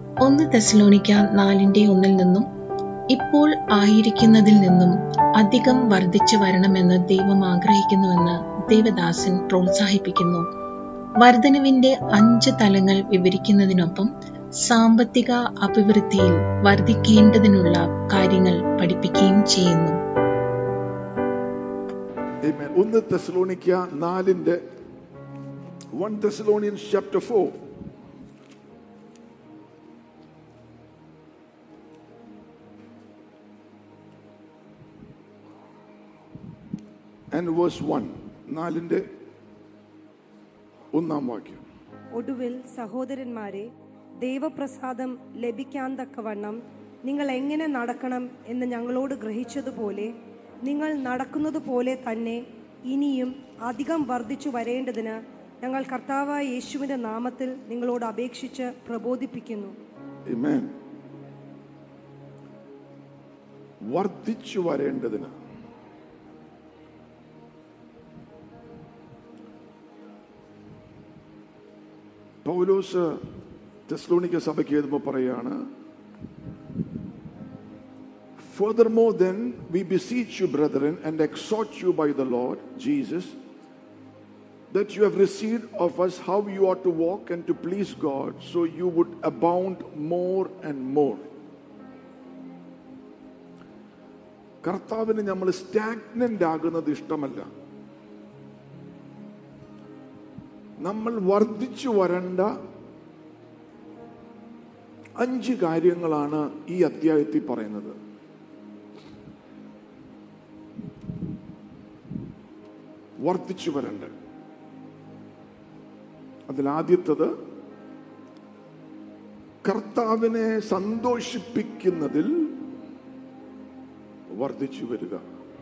ഒന്ന് തെസലോണിക്ക നാലിന്റെ ഒന്നിൽ നിന്നും ഇപ്പോൾ ആയിരിക്കുന്നതിൽ നിന്നും അധികം വർദ്ധിച്ചു വരണമെന്ന് ദൈവം ആഗ്രഹിക്കുന്നുവെന്ന് ദേവദാസൻ പ്രോത്സാഹിപ്പിക്കുന്നു വർധനവിന്റെ അഞ്ച് തലങ്ങൾ വിവരിക്കുന്നതിനൊപ്പം സാമ്പത്തിക അഭിവൃദ്ധിയിൽ വർദ്ധിക്കേണ്ടതിനുള്ള കാര്യങ്ങൾ പഠിപ്പിക്കുകയും ചെയ്യുന്നു Amen. ഒന്ന് തെസലോണിക്ക നാലിന്റെ one Thessalonians chapter four and verse one നാലിന്റെ ഒന്നാം വാക്യം ഒടുവിൽ സഹോദരന്മാരെ ദൈവപ്രസാദം ലഭിക്കാൻ തക്കവണ്ണം നിങ്ങൾ എങ്ങനെ നടക്കണം എന്ന് ഞങ്ങളോട് ഗ്രഹിച്ചതുപോലെ നിങ്ങൾ നടക്കുന്നത് പോലെ തന്നെ ഇനിയും അധികം വർദ്ധിച്ചു വരേണ്ടതിന് ഞങ്ങൾ കർത്താവായ യേശുവിന്റെ നാമത്തിൽ നിങ്ങളോട് അപേക്ഷിച്ച് പ്രബോധിപ്പിക്കുന്നു Amen. വർദ്ധിച്ചു വരേണ്ടതിന് പൗലോസ് തെസ്ലോണിക്ക സഭയ്ക്ക് എഴുതുമ്പോൾ പറയാണ് Furthermore, then, we beseech you, brethren, and exhort you by the Lord Jesus, that you have received of us how you ought to walk and to please God, so you would abound more and more. കർത്താവിന് നമ്മൾ stagnant ആകുന്നത് ഇഷ്ടമല്ല നമ്മൾ വർദ്ധിച്ചു വരേണ്ട അഞ്ച് കാര്യങ്ങളാണ് ഈ അധ്യായത്തിൽ പറയുന്നത് വർദ്ധിച്ചു വരണ്ട അതിൽ ആദ്യത്തത് കർത്താവിനെ സന്തോഷിപ്പിക്കുന്നതിൽ വർദ്ധിച്ചു വരിക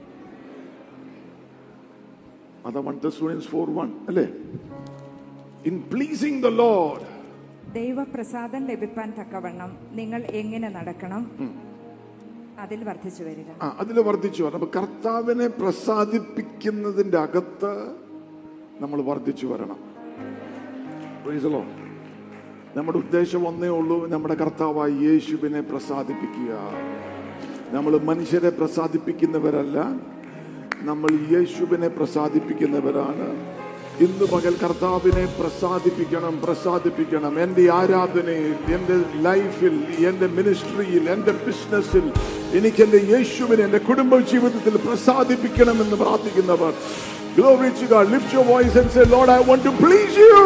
അതാ വൺ തെസ്ലോണിയൻസ് ഫോർ വൺ അല്ലേ ഇൻ പ്ലീസിംഗ് ദ ലോഡ് ദൈവപ്രസാദം ലഭിപ്പാൻ തക്കവണ്ണം നിങ്ങൾ എങ്ങനെ നടക്കണം അതിൽ വർദ്ധിച്ചു വരിക ആ അതിൽ വർദ്ധിച്ചു വരണം അപ്പൊ കർത്താവിനെ പ്രസാദിപ്പിക്കുന്നതിന്റെ അകത്ത് നമ്മൾ വർദ്ധിച്ചു വരണം Praise the Lord. നമ്മുടെ ഉദ്ദേശം ഒന്നേ ഉള്ളൂ നമ്മുടെ കർത്താവായ യേശുവിനെ പ്രസാദിപ്പിക്കുക നമ്മൾ മനുഷ്യരെ പ്രസാദിപ്പിക്കുന്നവരല്ല നമ്മൾ യേശുവിനെ പ്രസാദിപ്പിക്കുന്നവരാണ് ഇന്ന് പകൽ കർത്താവിനെ പ്രസാദിപ്പിക്കണം പ്രസാദിപ്പിക്കണം എൻ്റെ ആരാധനയിൽ എൻ്റെ ലൈഫിൽ എൻ്റെ മിനിസ്ട്രിയിൽ എൻ്റെ ബിസിനസ്സിൽ എനിക്ക് എൻ്റെ യേശുവിനെ എൻ്റെ കുടുംബ ജീവിതത്തിൽ പ്രസാദിപ്പിക്കണമെന്ന് പ്രാർത്ഥിക്കുന്നവർ Glory to God. Lift your voice and say, Lord, I want to please you.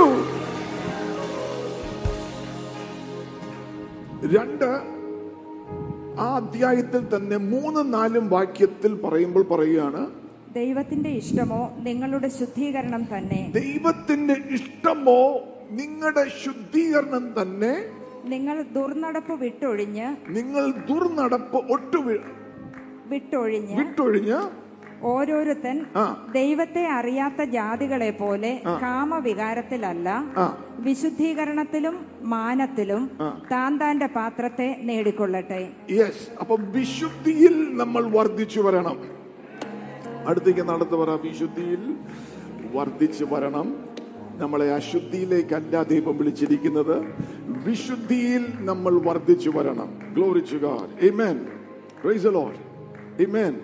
രണ്ട് ആ അധ്യായത്തിൽ തന്നെ മൂന്നും നാലും വാക്യത്തിൽ പറയുമ്പോൾ പറയുകയാണ് ദൈവത്തിന്റെ ഇഷ്ടമോ നിങ്ങളുടെ ശുദ്ധീകരണം തന്നെ ദൈവത്തിന്റെ ഇഷ്ടമോ നിങ്ങളുടെ ശുദ്ധീകരണം തന്നെ നിങ്ങൾ ദുർനടപ്പ് വിട്ടൊഴിഞ്ഞ് നിങ്ങൾ ദുർനടപ്പ് ഒട്ടു വിട്ടൊഴിഞ്ഞ് വിട്ടൊഴിഞ്ഞ് ഓരോരുത്തൻ ആ. ദൈവത്തെ അറിയാത്ത ജാതികളെ പോലെ കാമവികാരത്തിലല്ല ആ. വിശുദ്ധീകരണത്തിലും മാനത്തിലും താൻ താന്റെ പാത്രത്തെ നേടിക്കൊള്ളട്ടെ യെസ് അപ്പൊ വിശുദ്ധിയിൽ നമ്മൾ വർദ്ധിച്ചു വരണം അടുത്തേക്ക് നടത്തു പറ വിശുദ്ധിയിൽ വർദ്ധിച്ചു വരണം നമ്മളെ അശുദ്ധിയിലേക്കല്ല ദൈവം വിളിച്ചിരിക്കുന്നത് വിശുദ്ധിയിൽ നമ്മൾ വർദ്ധിച്ചു വരണം glory to God Amen. Praise the Lord. Amen.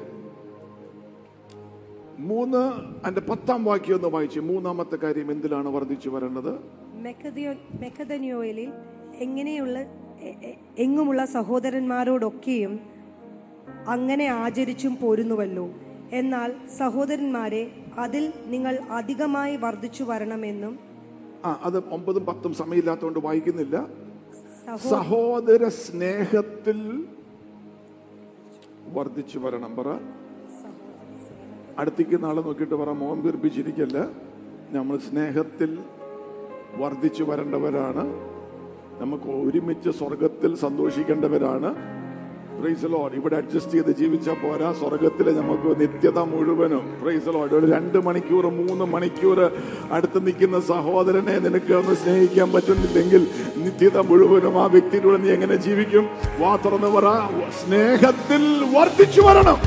മൂന്ന് അതിന്റെ പത്താം വാക്യം ഒന്ന് വായിച്ചു മൂന്നാമത്തെ കാര്യം എന്തിലാണ് വർദ്ധിച്ചു വരേണ്ടത് മെക്കദിയോ മെക്കദനിയോയിൽ എങ്ങനെയുള്ള എ- എ- എങ്ങുമുള്ള സഹോദരന്മാരോടൊക്കെയും അങ്ങനെ ആചരിച്ചും പോരുന്നുവല്ലോ എന്നാൽ സഹോദരന്മാരെ അതിൽ നിങ്ങൾ അധികമായി വർദ്ധിച്ചു വരണമെന്നും ആ അത് ഒമ്പതും പത്തും സമയമില്ലാത്തതുകൊണ്ട് വായിക്കുന്നില്ല സഹോ സഹോദര സ്നേഹത്തിൽ വർദ്ധിച്ചു വരണം പറ അടുത്തേക്ക് നാളെ നോക്കിയിട്ട് പറ മോൻ വീർപ്പിച്ചിരിക്കല്ല നമ്മൾ സ്നേഹത്തിൽ വർദ്ധിച്ചു വരേണ്ടവരാണ് നമുക്ക് ഒരുമിച്ച് സ്വർഗത്തിൽ സന്തോഷിക്കേണ്ടവരാണ് പ്രൈസ് ലോഡ് ഇവിടെ അഡ്ജസ്റ്റ് ചെയ്ത് ജീവിച്ചാൽ പോരാ സ്വർഗത്തിലെ നമുക്ക് നിത്യത മുഴുവനും പ്രൈസ് ലോഡ് ഒരു രണ്ട് മണിക്കൂർ മൂന്ന് മണിക്കൂർ അടുത്ത് നിൽക്കുന്ന സഹോദരനെ നിനക്ക് ഒന്ന് സ്നേഹിക്കാൻ പറ്റുന്നില്ലെങ്കിൽ നിത്യത മുഴുവനും ആ വ്യക്തിയിലൂടെ നീ എങ്ങനെ ജീവിക്കും വാ തുറന്ന് പറ സ്നേഹത്തിൽ വർദ്ധിച്ചു വരണം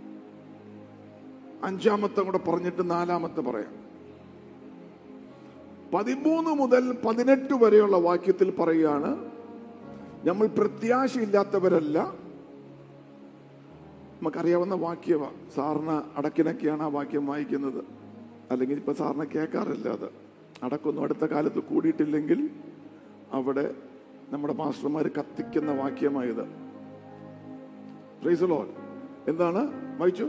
അഞ്ചാമത്തെ കൂടെ പറഞ്ഞിട്ട് നാലാമത്തെ പറയാം പതിമൂന്ന് മുതൽ പതിനെട്ട് വരെയുള്ള വാക്യത്തിൽ പറയുകയാണ് നമ്മൾ പ്രത്യാശയില്ലാത്തവരല്ല നമുക്കറിയാവുന്ന വാക്യമാണ് സാറിന് അടക്കിനൊക്കെയാണ് ആ വാക്യം വായിക്കുന്നത് അല്ലെങ്കിൽ ഇപ്പൊ സാറിന് കേൾക്കാറില്ല അത് അടക്കൊന്നും അടുത്ത കാലത്ത് കൂടിയിട്ടില്ലെങ്കിൽ അവിടെ നമ്മുടെ മാസ്റ്റർമാർ കത്തിക്കുന്ന വാക്യമായത് Praise the Lord. എന്താണ് വായിച്ചു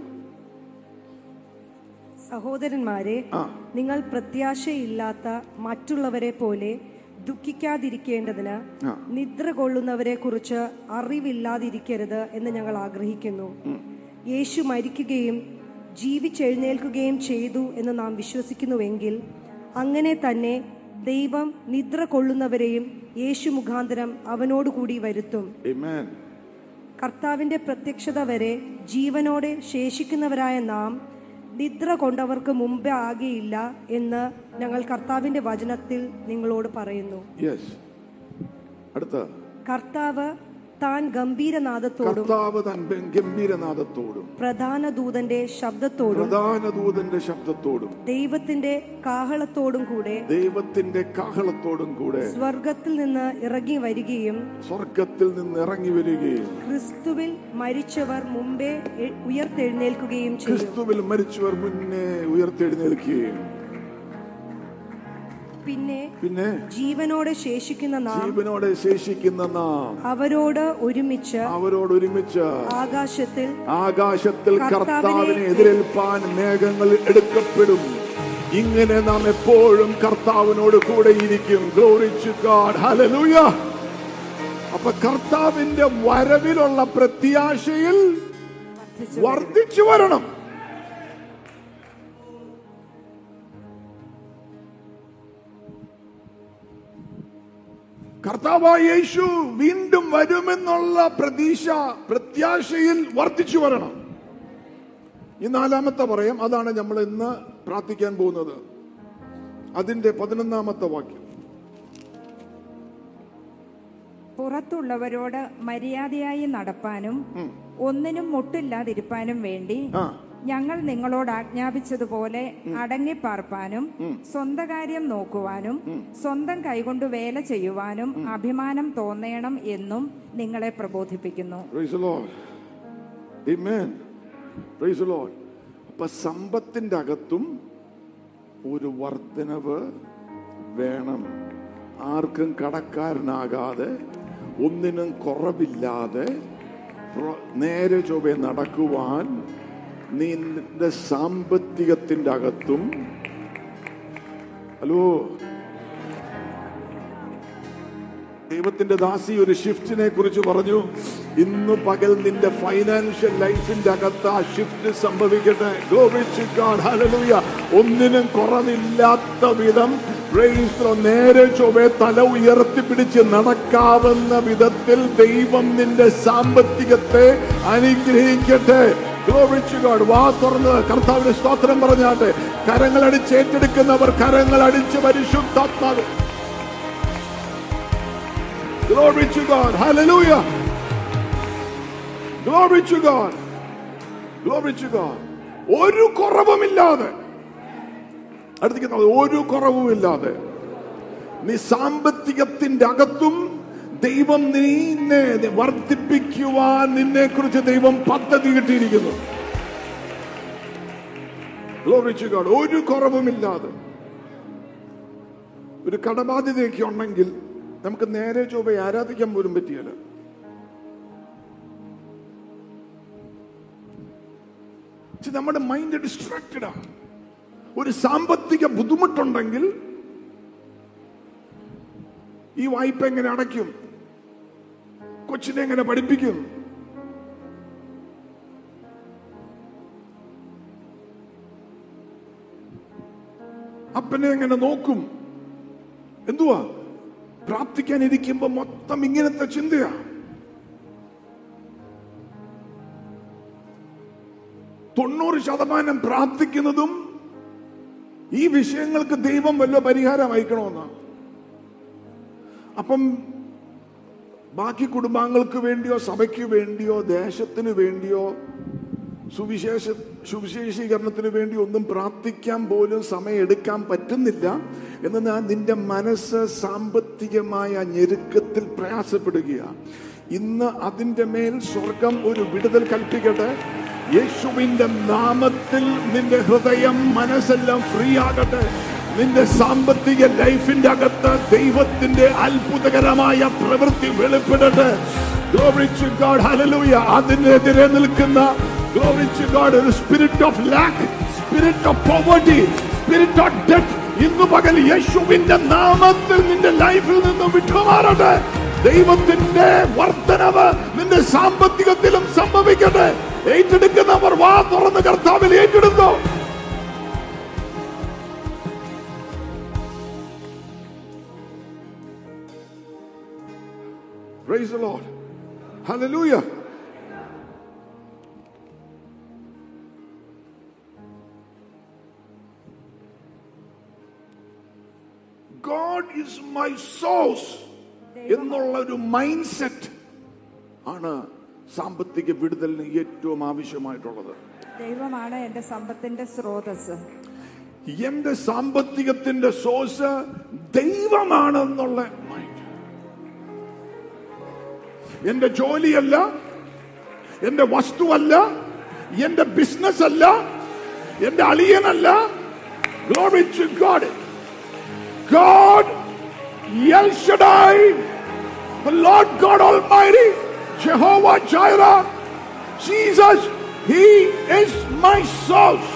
സഹോദരന്മാരെ ആ. നിങ്ങൾ പ്രത്യാശയില്ലാത്ത മറ്റുള്ളവരെ പോലെ ദുഃഖിക്കാതിരിക്കേണ്ടതിന് ആ. നിദ്ര കൊള്ളുന്നവരെ കുറിച്ച് അറിവില്ലാതിരിക്കരുത് എന്ന് ഞങ്ങൾ ആഗ്രഹിക്കുന്നു യേശു മരിക്കുകയും ജീവിച്ചെഴുന്നേൽക്കുകയും ചെയ്തു എന്ന് നാം വിശ്വസിക്കുന്നുവെങ്കിൽ അങ്ങനെ തന്നെ ദൈവം നിദ്ര കൊള്ളുന്നവരെയും യേശു മുഖാന്തരം അവനോടുകൂടി വരുത്തും Amen. കർത്താവിന്റെ പ്രത്യക്ഷത വരെ ജീവനോടെ ശേഷിക്കുന്നവരായ നാം നിദ്ര കൊണ്ടവർക്ക് മുമ്പേ ആകെയില്ല എന്ന് ഞങ്ങൾ കർത്താവിന്റെ വചനത്തിൽ നിങ്ങളോട് പറയുന്നു യെസ് അടുത്ത കർത്താവ് താൻ ഗംഭീരനാദത്തോടും കർത്താവ് തൻ ഗംഭീരനാഥത്തോടും പ്രധാന ദൂതന്റെ ശബ്ദത്തോടും പ്രധാന ദൂതന്റെ ശബ്ദത്തോടും ദൈവത്തിന്റെ കാഹളത്തോടും കൂടെ ദൈവത്തിന്റെ കാഹളത്തോടും കൂടെ സ്വർഗത്തിൽ നിന്ന് ഇറങ്ങി വരികയും സ്വർഗത്തിൽ നിന്ന് ഇറങ്ങി വരികയും ക്രിസ്തുവിൽ മരിച്ചവർ മുമ്പേ എ- ഉയർത്തെഴുന്നേൽക്കുകയും ചെയ്യും ക്രിസ്തുവിൽ മരിച്ചവർ മുന്നേ ഉയർത്തെഴുന്നേൽക്കുകയും പിന്നെ പിന്നെ ജീവനോടെ ശേഷിക്കുന്ന നാം ജീവനോടെ ശേഷിക്കുന്ന നാം അവരോട് ഒരുമിച്ച് അവരോട് ഒരുമിച്ച് ആകാശത്തിൽ ആകാശത്തിൽ കർത്താവിനെ കർത്താവിനെ എതിരേൽപ്പാൻ മേഘങ്ങൾ എടുക്കപ്പെടും ഇങ്ങനെ നാം എപ്പോഴും കർത്താവിനോട് കൂടെ ഇരിക്കും ഗ്ലോറിച്ചു ഗാഡ് ഹല്ലേലൂയ അപ്പൊ കർത്താവിന്റെ വരവിലുള്ള പ്രത്യാശയിൽ വർദ്ധിച്ചു വരണം കർത്താവായ യേശു വീണ്ടും വരുമെന്നുള്ള പ്രതീക്ഷ പ്രത്യാശയിൽ വർദ്ധിച്ചു വരണം ഈ നാലാമത്തെ പറയാം അതാണ് നമ്മൾ ഇന്ന് പ്രാർത്ഥിക്കാൻ പോകുന്നത് അതിന്റെ പതിനൊന്നാമത്തെ വാക്യം പുറത്തുള്ളവരോട് മര്യാദയായി നടപ്പാനും ഒന്നിനും മുട്ടില്ലാതിരിപ്പാനും വേണ്ടി ആ ഞങ്ങൾ നിങ്ങളോട് ആജ്ഞാപിച്ചതുപോലെ അടങ്ങിപ്പാർപ്പാനും സ്വന്തം കാര്യം നോക്കുവാനും സ്വന്തം കൈകൊണ്ട് വേല ചെയ്യുവാനും അഭിമാനം തോന്നേണം എന്നും നിങ്ങളെ പ്രബോധിപ്പിക്കുന്നു Praise the Lord. Amen. Praise the Lord. അപ്പൊ സമ്പത്തിന്റെ അകത്തും ഒരു വർധനവ് വേണം ആർക്കും കടക്കാരനാകാതെ ഒന്നിനും കുറവില്ലാതെ പ്ര- നേരെ ചൊവ്വെ നടക്കുവാൻ നിന്റെ സാമ്പത്തികത്തിന്റെ അകത്തും ഹലോ ദൈവത്തിന്റെ ദാസി ഒരു ഷിഫ്റ്റിനെ കുറിച്ച് പറഞ്ഞു ഇന്ന് പകൽ നിന്റെ ഫൈനാൻഷ്യൽ ലൈഫിന്റെ അകത്ത് ആ ഷിഫ്റ്റ് സംഭവിക്കട്ടെ Glory to God. Hallelujah. ഒന്നിനും കുറവില്ലാത്ത വിധം praise the Lord. നേരെ ചൊവ്വെ തല ഉയർത്തിപ്പിടിച്ച് നടക്കാവുന്ന വിധത്തിൽ ദൈവം നിന്റെ സാമ്പത്തികത്തെ അനുഗ്രഹിക്കട്ടെ Glory to God. വാ തുറന്ന് കർത്താവിന് സ്തോത്രം പറഞ്ഞാട്ടെ കരങ്ങൾ അടിച്ച് ഏറ്റെടുക്കുന്നവർ കരങ്ങൾ അടിച്ച് പരിശുദ്ധാത്മാവ് Glory to God. Hallelujah. Glory to God. Glory to God. ഒരു കുറവുമില്ലാതെ അടുത്തേക്ക് ഒരു കുറവുമില്ലാതെ നീ സാമ്പത്തികത്തിന്റെ അകത്തും ദൈവം നിന്നെ വർദ്ധിപ്പിക്കുവാൻ നിന്നെ കുറിച്ച് ദൈവം പദ്ധതി കിട്ടിയിരിക്കുന്നു Glory to God. ഒരു കുറവുമില്ലാതെ ഒരു കടബാധ്യതയൊക്കെ ഉണ്ടെങ്കിൽ നമുക്ക് നേരെ ചൊവ്വ ആരാധിക്കാൻ പോലും പറ്റിയല്ല പക്ഷെ നമ്മുടെ മൈൻഡ് ഡിസ്ട്രാക്റ്റഡ് ആണ് ഒരു സാമ്പത്തിക ബുദ്ധിമുട്ടുണ്ടെങ്കിൽ ഈ വായ്പ എങ്ങനെ അടയ്ക്കും കൊച്ചിനെ എങ്ങനെ പഠിപ്പിക്കും അപ്പനെ എങ്ങനെ നോക്കും എന്തുവാ പ്രാർത്ഥിക്കാൻ ഇരിക്കുമ്പോ മൊത്തം ഇങ്ങനത്തെ ചിന്തയാ തൊണ്ണൂറ് ശതമാനം പ്രാർത്ഥിക്കുന്നതും ഈ വിഷയങ്ങൾക്ക് ദൈവം വല്ല പരിഹാരം അയക്കണമെന്ന അപ്പം ബാക്കി കുടുംബാംഗങ്ങൾക്ക് വേണ്ടിയോ സഭയ്ക്ക് വേണ്ടിയോ ദേശത്തിന് വേണ്ടിയോ സുവിശേഷ സുവിശേഷീകരണത്തിന് വേണ്ടി ഒന്നും പ്രാർത്ഥിക്കാൻ പോലും സമയം എടുക്കാൻ പറ്റുന്നില്ല എന്നാൽ നിന്റെ മനസ്സ് സാമ്പത്തികമായ ഞെരുക്കത്തിൽ പ്രയാസപ്പെടുകയാണ് ഇന്ന് അതിന്റെ മേൽ സ്വർഗം ഒരു വിടുതൽ കൽപ്പിക്കട്ടെ യേശുവിന്റെ നാമത്തിൽ നിന്റെ ഹൃദയം മനസ്സെല്ലാം ഫ്രീ ആകട്ടെ നിന്റെ സാമ്പത്തിക ലൈഫിന്റെ അകത്ത് ദൈവത്തിന്റെ അത്ഭുതകരമായ പ്രവൃത്തി വെളിപ്പെടട്ടെ Glory to God, hallelujah. അതിനെതിരെ നിൽക്കുന്ന Glory to God, ഒരു spirit of lack spirit of poverty spirit of death ഇന്ന് പകൽ യേശുവിന്റെ നാമത്തിൽ നിന്റെ ലൈഫിൽ നിന്ന് വിട്ടുമാറട്ടെ ദൈവത്തിന്റെ വർധനവ് നിന്റെ സാമ്പത്തികത്തിലും സംഭവിക്കട്ടെ ഏറ്റെടുക്കുന്നവർ വാ തുറന്ന് കർത്താവിൽ ഏറ്റെടുത്തോ Praise the Lord. Hallelujah. God is my source എന്നുള്ള ഒരു മൈൻഡ് സെറ്റ് ആണ് സാമ്പത്തിക വിടുതലിന് ഏറ്റവും ആവശ്യമായിട്ടുള്ളത് ദൈവമാണ് എന്റെ സമ്പത്തിന്റെ സ്രോതസ് എന്റെ സാമ്പത്തികത്തിന്റെ സോഴ്സ് ദൈവമാണെന്നുള്ള മൈൻഡ് എന്റെ ജോലിയല്ല എന്റെ വസ്തുവല്ല എന്റെ ബിസിനസ് അല്ല എന്റെ അളിയനല്ല Glory to God. God, El Shaddai, the Lord God Almighty, Jehovah Jireh, Jesus, He is my source.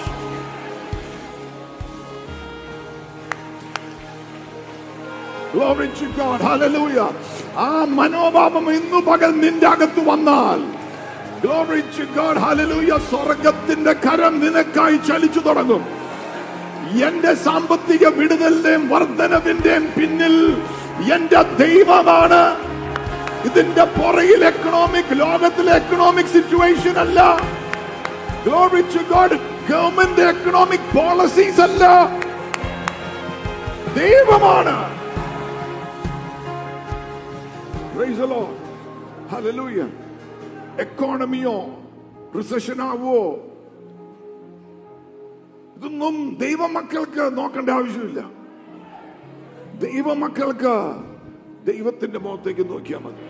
Glory to God. Hallelujah. ആ മനോഭാവം ഇന്നു പകൽ നിന്റെ അകത്ത് വന്നാൽ Glory to God. Hallelujah. സ്വർഗത്തിന്റെ കരം നിനക്കായി ചലിച്ചു തുടങ്ങും എന്റെ സാമ്പത്തിക വിടുതലിന്റെയും വർധനവിന്റെയും പിന്നിൽ എന്റെ ദൈവമാണ് ഇതിന്റെ പുറകിൽ എക്കണോമിക് ലോകത്തിലെ എക്കണോമിക് സിറ്റുവേഷൻ അല്ല Glory to God. Government economic policies അല്ല ദൈവമാണ് Praise the Lord. Hallelujah. എക്കോണമിയോ റിസഷൻ ആവോ ഇതൊന്നും ദൈവമക്കൾക്ക് നോക്കേണ്ട ആവശ്യമില്ല ദൈവമക്കൾക്ക് ദൈവത്തിന്റെ മുഖത്തേക്ക് നോക്കിയാൽ മതി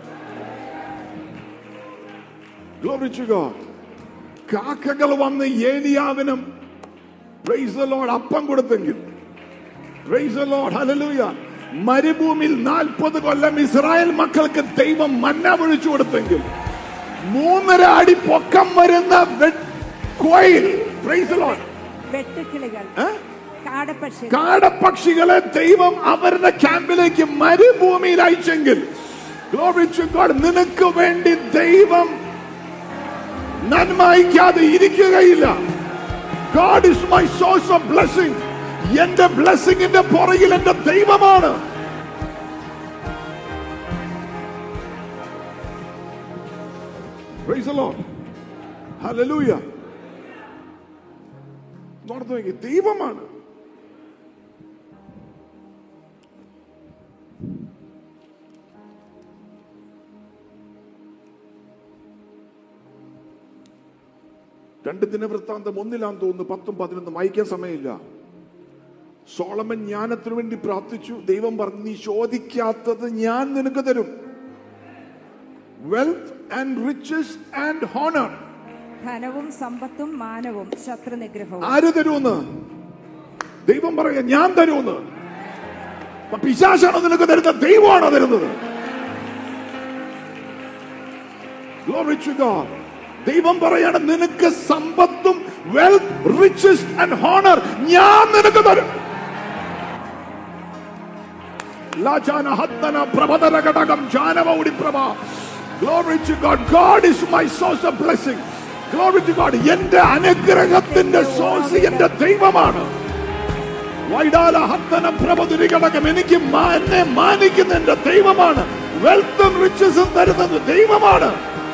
Glory to God. കാക്കകൾ വന്ന് ഏലിയാവിനും Praise the Lord അപ്പം കൊടുത്തെങ്കിൽ Praise the Lord. Hallelujah. മരുഭൂമിയിൽ നാൽപ്പത് കൊല്ലം ഇസ്രായേൽ മക്കൾക്ക് ദൈവം മന്ന ഒഴിച്ചു കൊടുത്തെങ്കിൽ മൂന്നര അടി പൊക്കം വരുന്ന വെ- കോയിൽ Praise the Lord. വെട്ടുക്കിളികൾ ഏ? കാടപ്പക്ഷി കാടപ്പക്ഷികളെ ദൈവം അവരുടെ ക്യാമ്പിലേക്ക് മരുഭൂമിയിൽ അയച്ചെങ്കിൽ Glory to God. നിനക്ക് വേണ്ടി ദൈവം നന്മ അയക്കാതെ ഇരിക്കുകയില്ല God is my source of blessing എന്റെ ബ്ലെസ്സിങ്ങിന്റെ പുറകിൽ എന്റെ ദൈവമാണ് Praise the Lord. Hallelujah. North നോക്കി ദൈവമാണ് രണ്ട് ദിനവൃത്താന്തം ഒന്നിലാന്ന് തോന്നുന്നു പത്തും പതിനൊന്നും വായിക്കാൻ സമയമില്ല സോളമൻ ജ്ഞാനത്തിനു വേണ്ടി പ്രാർത്ഥിച്ചു ദൈവം പറഞ്ഞു നീ ചോദിക്കാത്തത് ഞാൻ നിനക്ക് തരും wealth and riches and honour ധനവും സമ്പത്തും മാനവും ശത്രു നിഗ്രഹവും ആര് തരുമെന്ന് ദൈവം പറയാ ഞാൻ തരുമെന്ന് അപ്പൊ പിശാശാണോ നിനക്ക് തരുന്നത് ദൈവമാണോ തരുന്നത് Glory to God. ദൈവം പറയാണ് നിനക്ക് സമ്പത്തും വെൽത്ത് റിച്ചസ് ആൻഡ് ഹോണർ ഞാൻ നിനക്ക് തരും ലാചാന ഹത്തന പ്രഭതര ഘടകം ജാനവൗടി പ്രഭ Glory to God. God is my source of blessing. Glory to God. എന്റെ അനുഗ്രഹത്തിന്റെ സോഴ്സ് എന്റെ ദൈവമാണ് വൈഡാല ഹത്തന പ്രഭതുരി ഘടകം എനിക്ക് മാ- എന്നെ മാനിക്കുന്ന എന്റെ ദൈവമാണ് വെൽത്തും റിച്ചസും തരുന്നത് ദൈവമാണ്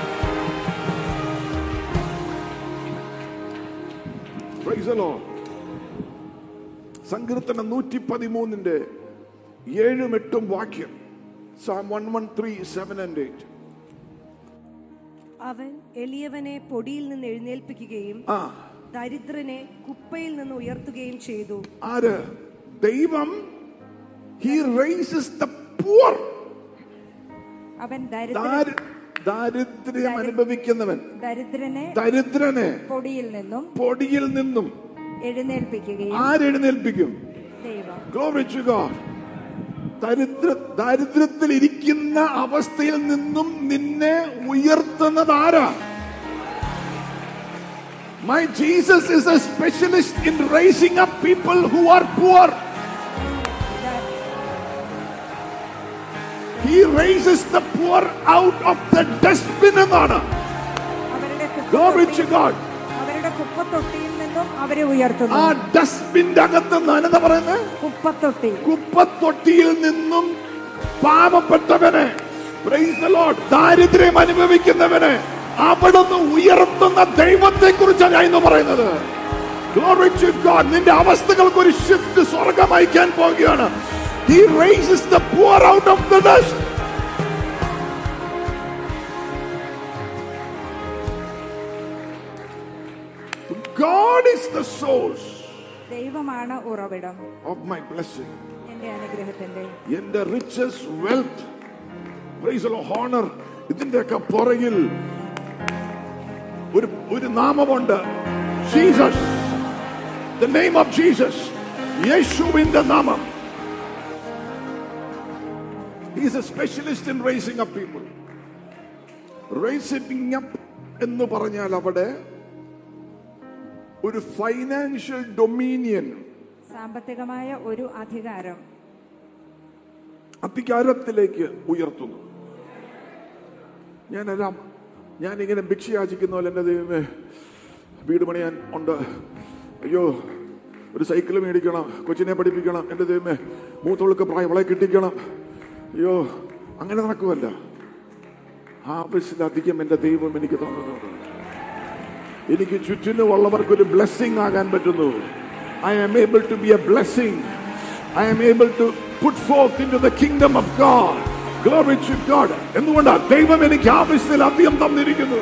Praise the Lord. സങ്കീർത്തനം നൂറ്റി പതിമൂന്നിന്റെ ഏഴും എട്ടും വാക്യം psalm one one three seven and eight അവൻ എളിയവനെ പൊടിയിൽ നിന്ന് എഴുന്നേൽപ്പിക്കുകയും ആ ദരിദ്രനെ കുപ്പയിൽ നിന്ന് ഉയർത്തുകയും ചെയ്തു ആര് ദൈവം ഹി റൈസസ് ദ പുവർ അവൻ ദരിദ്ര ദാരിദ്ര്യം അനുഭവിക്കുന്നവൻ ദരിദ്രനെ ദരിദ്രനെ പൊടിയിൽ നിന്നും പൊടിയിൽ നിന്നും എഴുന്നേൽപ്പിക്കുകയും ആരെഴുന്നേൽപ്പിക്കും ദൈവം Glory to God. ദരിദ്ര ദാരിദ്ര്യത്തിൽ ഇരിക്കുന്ന അവസ്ഥയിൽ നിന്നും നിന്നെ ഉയർത്തുന്നത് ആരാ My Jesus is a specialist in raising up people who are poor. He raises the poor out of the dustbin എന്നാണ് അവരുടെ Glory to കുപ്പത്തൊട്ടി- God. അവരുടെ കുപ്പത്തൊട്ടിയിൽ നിന്നും അവരെ ആ ഉയർത്തുന്നു ഡസ്റ്റ്ബിന്റെ അകത്ത് നിന്നാണ് എന്താ പറയുന്നത് കുപ്പത്തൊട്ടി കുപ്പത്തൊട്ടിയിൽ നിന്നും പാപപ്പെട്ടവനെ praise the Lord, ദാരിദ്ര്യം അനുഭവിക്കുന്നവനെ അവിടുന്ന് ഉയർത്തുന്ന ദൈവത്തെ കുറിച്ചാണ് ഞാൻ ഇന്ന് പറയുന്നത് Glory to God. നിന്റെ അവസ്ഥകൾക്ക് ഒരു ഷിഫ്റ്റ് സ്വർഗം അയക്കാൻ പോവുകയാണ് He raises the poor out of the dust. God is the source ദൈവമാണ് ഉറവിടം of my blessing. എന്റെ അനുഗ്രഹത്തിന്റെ എന്റെ റിച്ചസ് വെൽത്ത് ഹോണർ ഇതിന്റെയൊക്കെ പുറകിൽ ഒരു ഒരു നാമമുണ്ട് Jesus the name of Jesus യേശുവിന്റെ നാമം is a specialist in raising up people raising up എന്ന് പറഞ്ഞാൽ അവിടെ ഒരു ഫൈനാൻഷ്യൽ ഡൊമീനിയൻ സാമ്പത്തികമായ ഒരു അധികാരം അധികാരത്തിലേക്ക് ഉയർത്തുന്നു ഞാനെല്ലാം ഞാനിങ്ങനെ ഭിക്ഷ യാചിക്കുന്ന പോലെ എൻ്റെ ദൈവമേ വീട് പണിയാൻ ഉണ്ട് അയ്യോ ഒരു സൈക്കിൾ മേടിക്കണം കൊച്ചിനെ പഠിപ്പിക്കണം എൻ്റെ ദൈവമേ മൂത്തോൾക്ക് പ്രായം അവളെ കിട്ടിക്കണം അയ്യോ അങ്ങനെ നടക്കുമല്ല ആവശ്യത്തിലധികം എൻ്റെ ദൈവം എനിക്ക് തന്നിട്ടുണ്ട് എനിക്ക് ചുറ്റിനുമുള്ളവർക്ക് ഒരു ബ്ലെസ്സിങ് ആകാൻ പറ്റുന്നു I am able to be a blessing I am able to put forth into the kingdom of God glory to God എന്തുകൊണ്ടാ ദൈവം എനിക്ക് ആവശ്യത്തിൽ അധികം തന്നിരിക്കുന്നു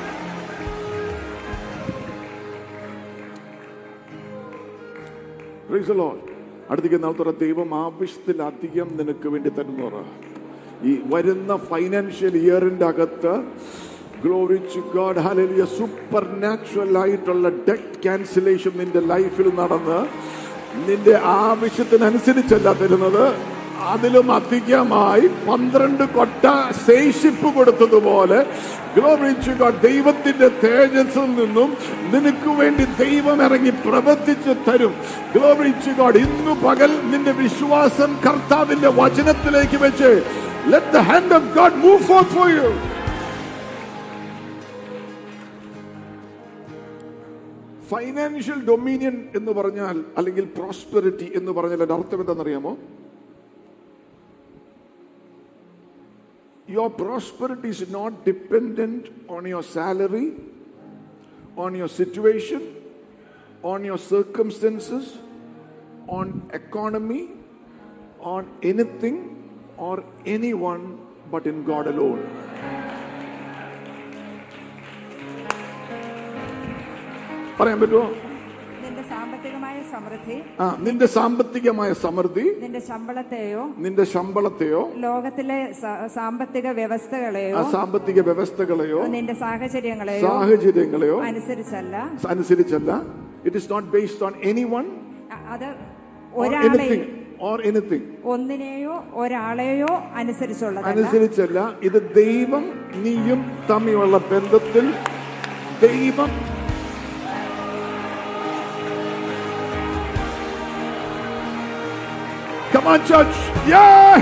Praise the Lord. അടുത്തേക്ക് നാളത്തോടെ ദൈവം ആവശ്യത്തിലധികം നിനക്ക് വേണ്ടി തരുന്നു പറ. ഈ വരുന്ന ഫൈനാൻഷ്യൽ ഇയറിന്റെ അകത്ത് glory to God hallelujah supernatural ആയിട്ടുള്ള ഡെറ്റ് ക്യാൻസലേഷൻ നിന്റെ ലൈഫിൽ നടന്ന് നിന്റെ ആവശ്യത്തിനനുസരിച്ചല്ല തരുന്നത് അതിലും അധികമായി പന്ത്രണ്ട് കൊട്ട ശേഷിപ്പ് കൊടുത്തതുപോലെ ഗ്ലോറി ടു ഗോഡ് ദൈവത്തിന്റെ തേജസ്സിൽ നിന്നും നിനക്ക് വേണ്ടി ദൈവം ഇറങ്ങി പ്രവർത്തിച്ച് തരും ഗ്ലോറി ടു ഗോഡ് ഇന്നു പകൽ നിന്റെ വിശ്വാസം കർത്താവിന്റെ വചനത്തിലേക്ക് വെച്ച് let the hand of God move forth for you financial dominion എന്ന് പറഞ്ഞാൽ അല്ലെങ്കിൽ പ്രോസ്പെറിറ്റി എന്ന് പറഞ്ഞാൽ അതിന്റെ അർത്ഥം എന്താണെന്നറിയാമോ your prosperity is not dependent on your salary, on your situation, on your circumstances, on economy, on anything or anyone but in God alone. പറയാൻ പറ്റുമോ നിന്റെ സാമ്പത്തികമായ സമൃദ്ധി ആ നിന്റെ സാമ്പത്തികമായ സമൃദ്ധി നിന്റെ ശമ്പളത്തെയോ നിന്റെ ശമ്പളത്തെയോ ലോകത്തിലെ സ- സാമ്പത്തിക ആ വ്യവസ്ഥകളെയോ സാമ്പത്തിക വ്യവസ്ഥകളെയോ നിന്റെ സാഹചര്യങ്ങളെയോ സാഹചര്യങ്ങളെയോ അനുസരിച്ചല്ല അനുസരിച്ചല്ല it is not based on anyone അ- അത് or ഒരാളെ anything or anything ഒന്നിനെയോ ഒരാളെയോ അനുസരിച്ചുള്ളതല്ല അനുസരിച്ചല്ല ഇത് ദൈവം നീയും തമ്മിലുള്ള ബന്ധത്തിൽ ദൈവം Come on, church. Yeah.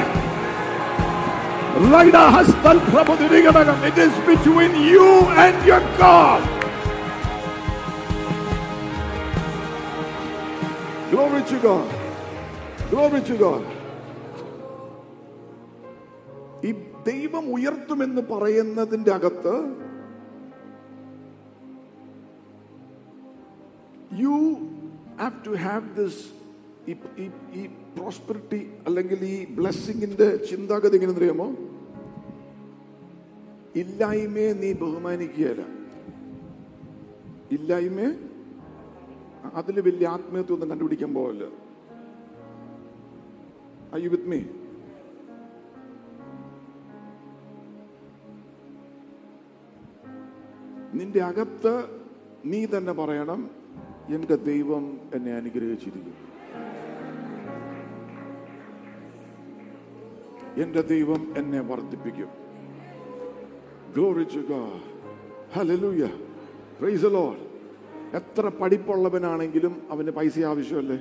Raida hastal prabodhiriganagam. It is between you and your God. Glory to God. Glory to God. ഈ ദൈവം ഉയർത്തുമെന്ന് പറയുന്നതിന്റെ അകത്ത് you have to have this ഈ പ്രോസ്പെറിറ്റി അല്ലെങ്കിൽ ഈ ബ്ലെസ്സിങ്ങിന്റെ ചിന്താഗതി എങ്ങനെ അറിയാമോ ഇല്ലായ്മയെ നീ ബഹുമാനിക്കുകയല്ല ഇല്ലായ്മയെ അതിൽ വലിയ ആത്മീയത്വം ഒന്നും കണ്ടുപിടിക്കാൻ പോവല്ല Are you with me? നിന്റെ അകത്ത് നീ തന്നെ പറയണം എന്റെ ദൈവം എന്നെ അനുഗ്രഹിച്ചിരിക്കും എന്റെ ദൈവം എന്നെ വർദ്ധിപ്പിക്കും Glory to God. Hallelujah. Praise the Lord. എത്ര പഠിപ്പുള്ളവനാണെങ്കിലും അവന് പൈസ ആവശ്യമല്ലേ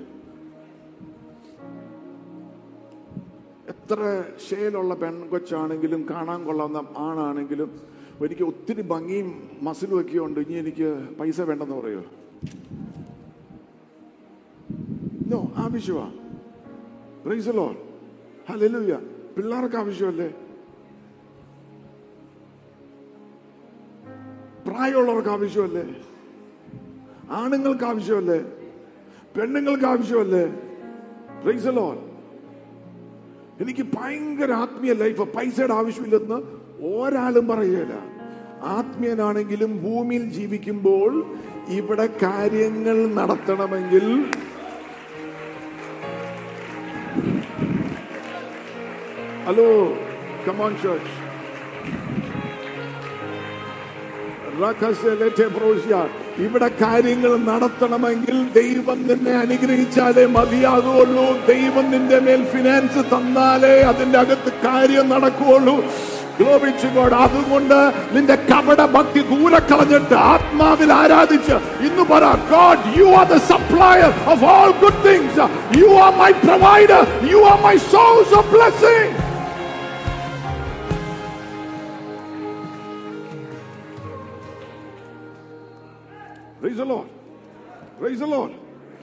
എത്ര ശേലുള്ള പെൺകൊച്ചാണെങ്കിലും കാണാൻ കൊള്ളാവുന്ന ആണാണെങ്കിലും എനിക്ക് ഒത്തിരി ഭംഗിയും മസിലും ഒക്കെ ഉണ്ട് ഇനി എനിക്ക് പൈസ വേണ്ടെന്ന് പറയോ നോ ആവശ്യമാ പ്രൈസലോ ഹലലുയ പിള്ളേർക്ക് ആവശ്യമല്ലേ പ്രായമുള്ളവർക്ക് ആവശ്യമല്ലേ ആണുങ്ങൾക്ക് ആവശ്യമല്ലേ പെണ്ണുങ്ങൾക്ക് ആവശ്യമല്ലേ പ്രൈസലോ എനിക്ക് ഭയങ്കര ആത്മീയ ലൈഫ് പൈസയുടെ ആവശ്യമില്ലെന്ന് ഒരാളും പറയുകയില്ല ആത്മീയനാണെങ്കിലും ഭൂമിയിൽ ജീവിക്കുമ്പോൾ ഇവിടെ കാര്യങ്ങൾ നടത്തണമെങ്കിൽ ഹലോ കമോൺ ചേർച്ച് ഇവിടെ കാര്യങ്ങൾ നടത്തണമെങ്കിൽ ദൈവം നിന്നെ അനുഗ്രഹിച്ചാലേ മതിയാകുള്ളൂ ദൈവം നിന്റെ മേൽ ഫിനാൻസ് തന്നാലേ അതിന്റെ അകത്ത് കാര്യം നടക്കുകയുള്ളൂ Glory to God. അതുകൊണ്ട് നിന്റെ കപട ഭക്തി ദൂരെ കളഞ്ഞിട്ട് ആത്മാവിൽ ആരാധിച്ച് ഇന്ന് പറ God you are the supplier of all good things you are my provider you are my source of blessing Praise the Lord. Praise the Lord.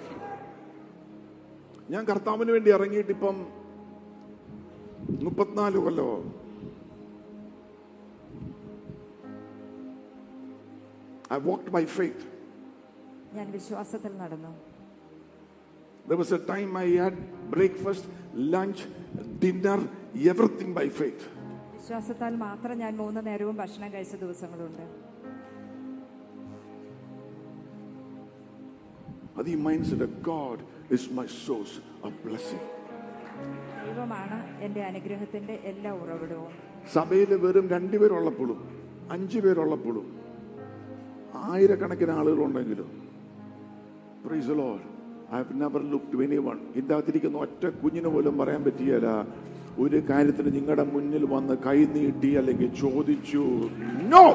ഞാൻ കർത്താവിന് വേണ്ടി ഇറങ്ങിയിട്ട് ഇപ്പം മുപ്പത്തിനാല് കൊല്ലോ ഐ walked by faith. ഞാൻ വിശ്വാസത്തിൽ നടന്നു There was a time I had breakfast, lunch, dinner, everything by faith. വിശ്വാസത്താൽ മാത്രം ഞാൻ മൂന്ന് നേരവും ഭക്ഷണം കഴിച്ച ദിവസങ്ങളുണ്ട് അത് ഈ mind set God is my source of blessing ദൈവമാണ് എൻ്റെ അനുഗ്രഹത്തിന്റെ എല്ലാ ഉറവിടവും സഭയിൽ വെറും രണ്ടുപേരുള്ളപ്പോഴും അഞ്ചു പേരുള്ളപ്പോഴും ആയിരക്കണക്കിന് ആളുകളുണ്ടെങ്കിലും Praise the Lord. I have never looked to anyone. ഇതിൻ്റെ അകത്തിരിക്കുന്ന ഒറ്റ കുഞ്ഞിന് പോലും പറയാൻ പറ്റിയല്ല ഒരു കാര്യത്തിന് നിങ്ങളുടെ മുന്നിൽ വന്ന് കൈ നീട്ടി അല്ലെങ്കിൽ ചോദിച്ചു no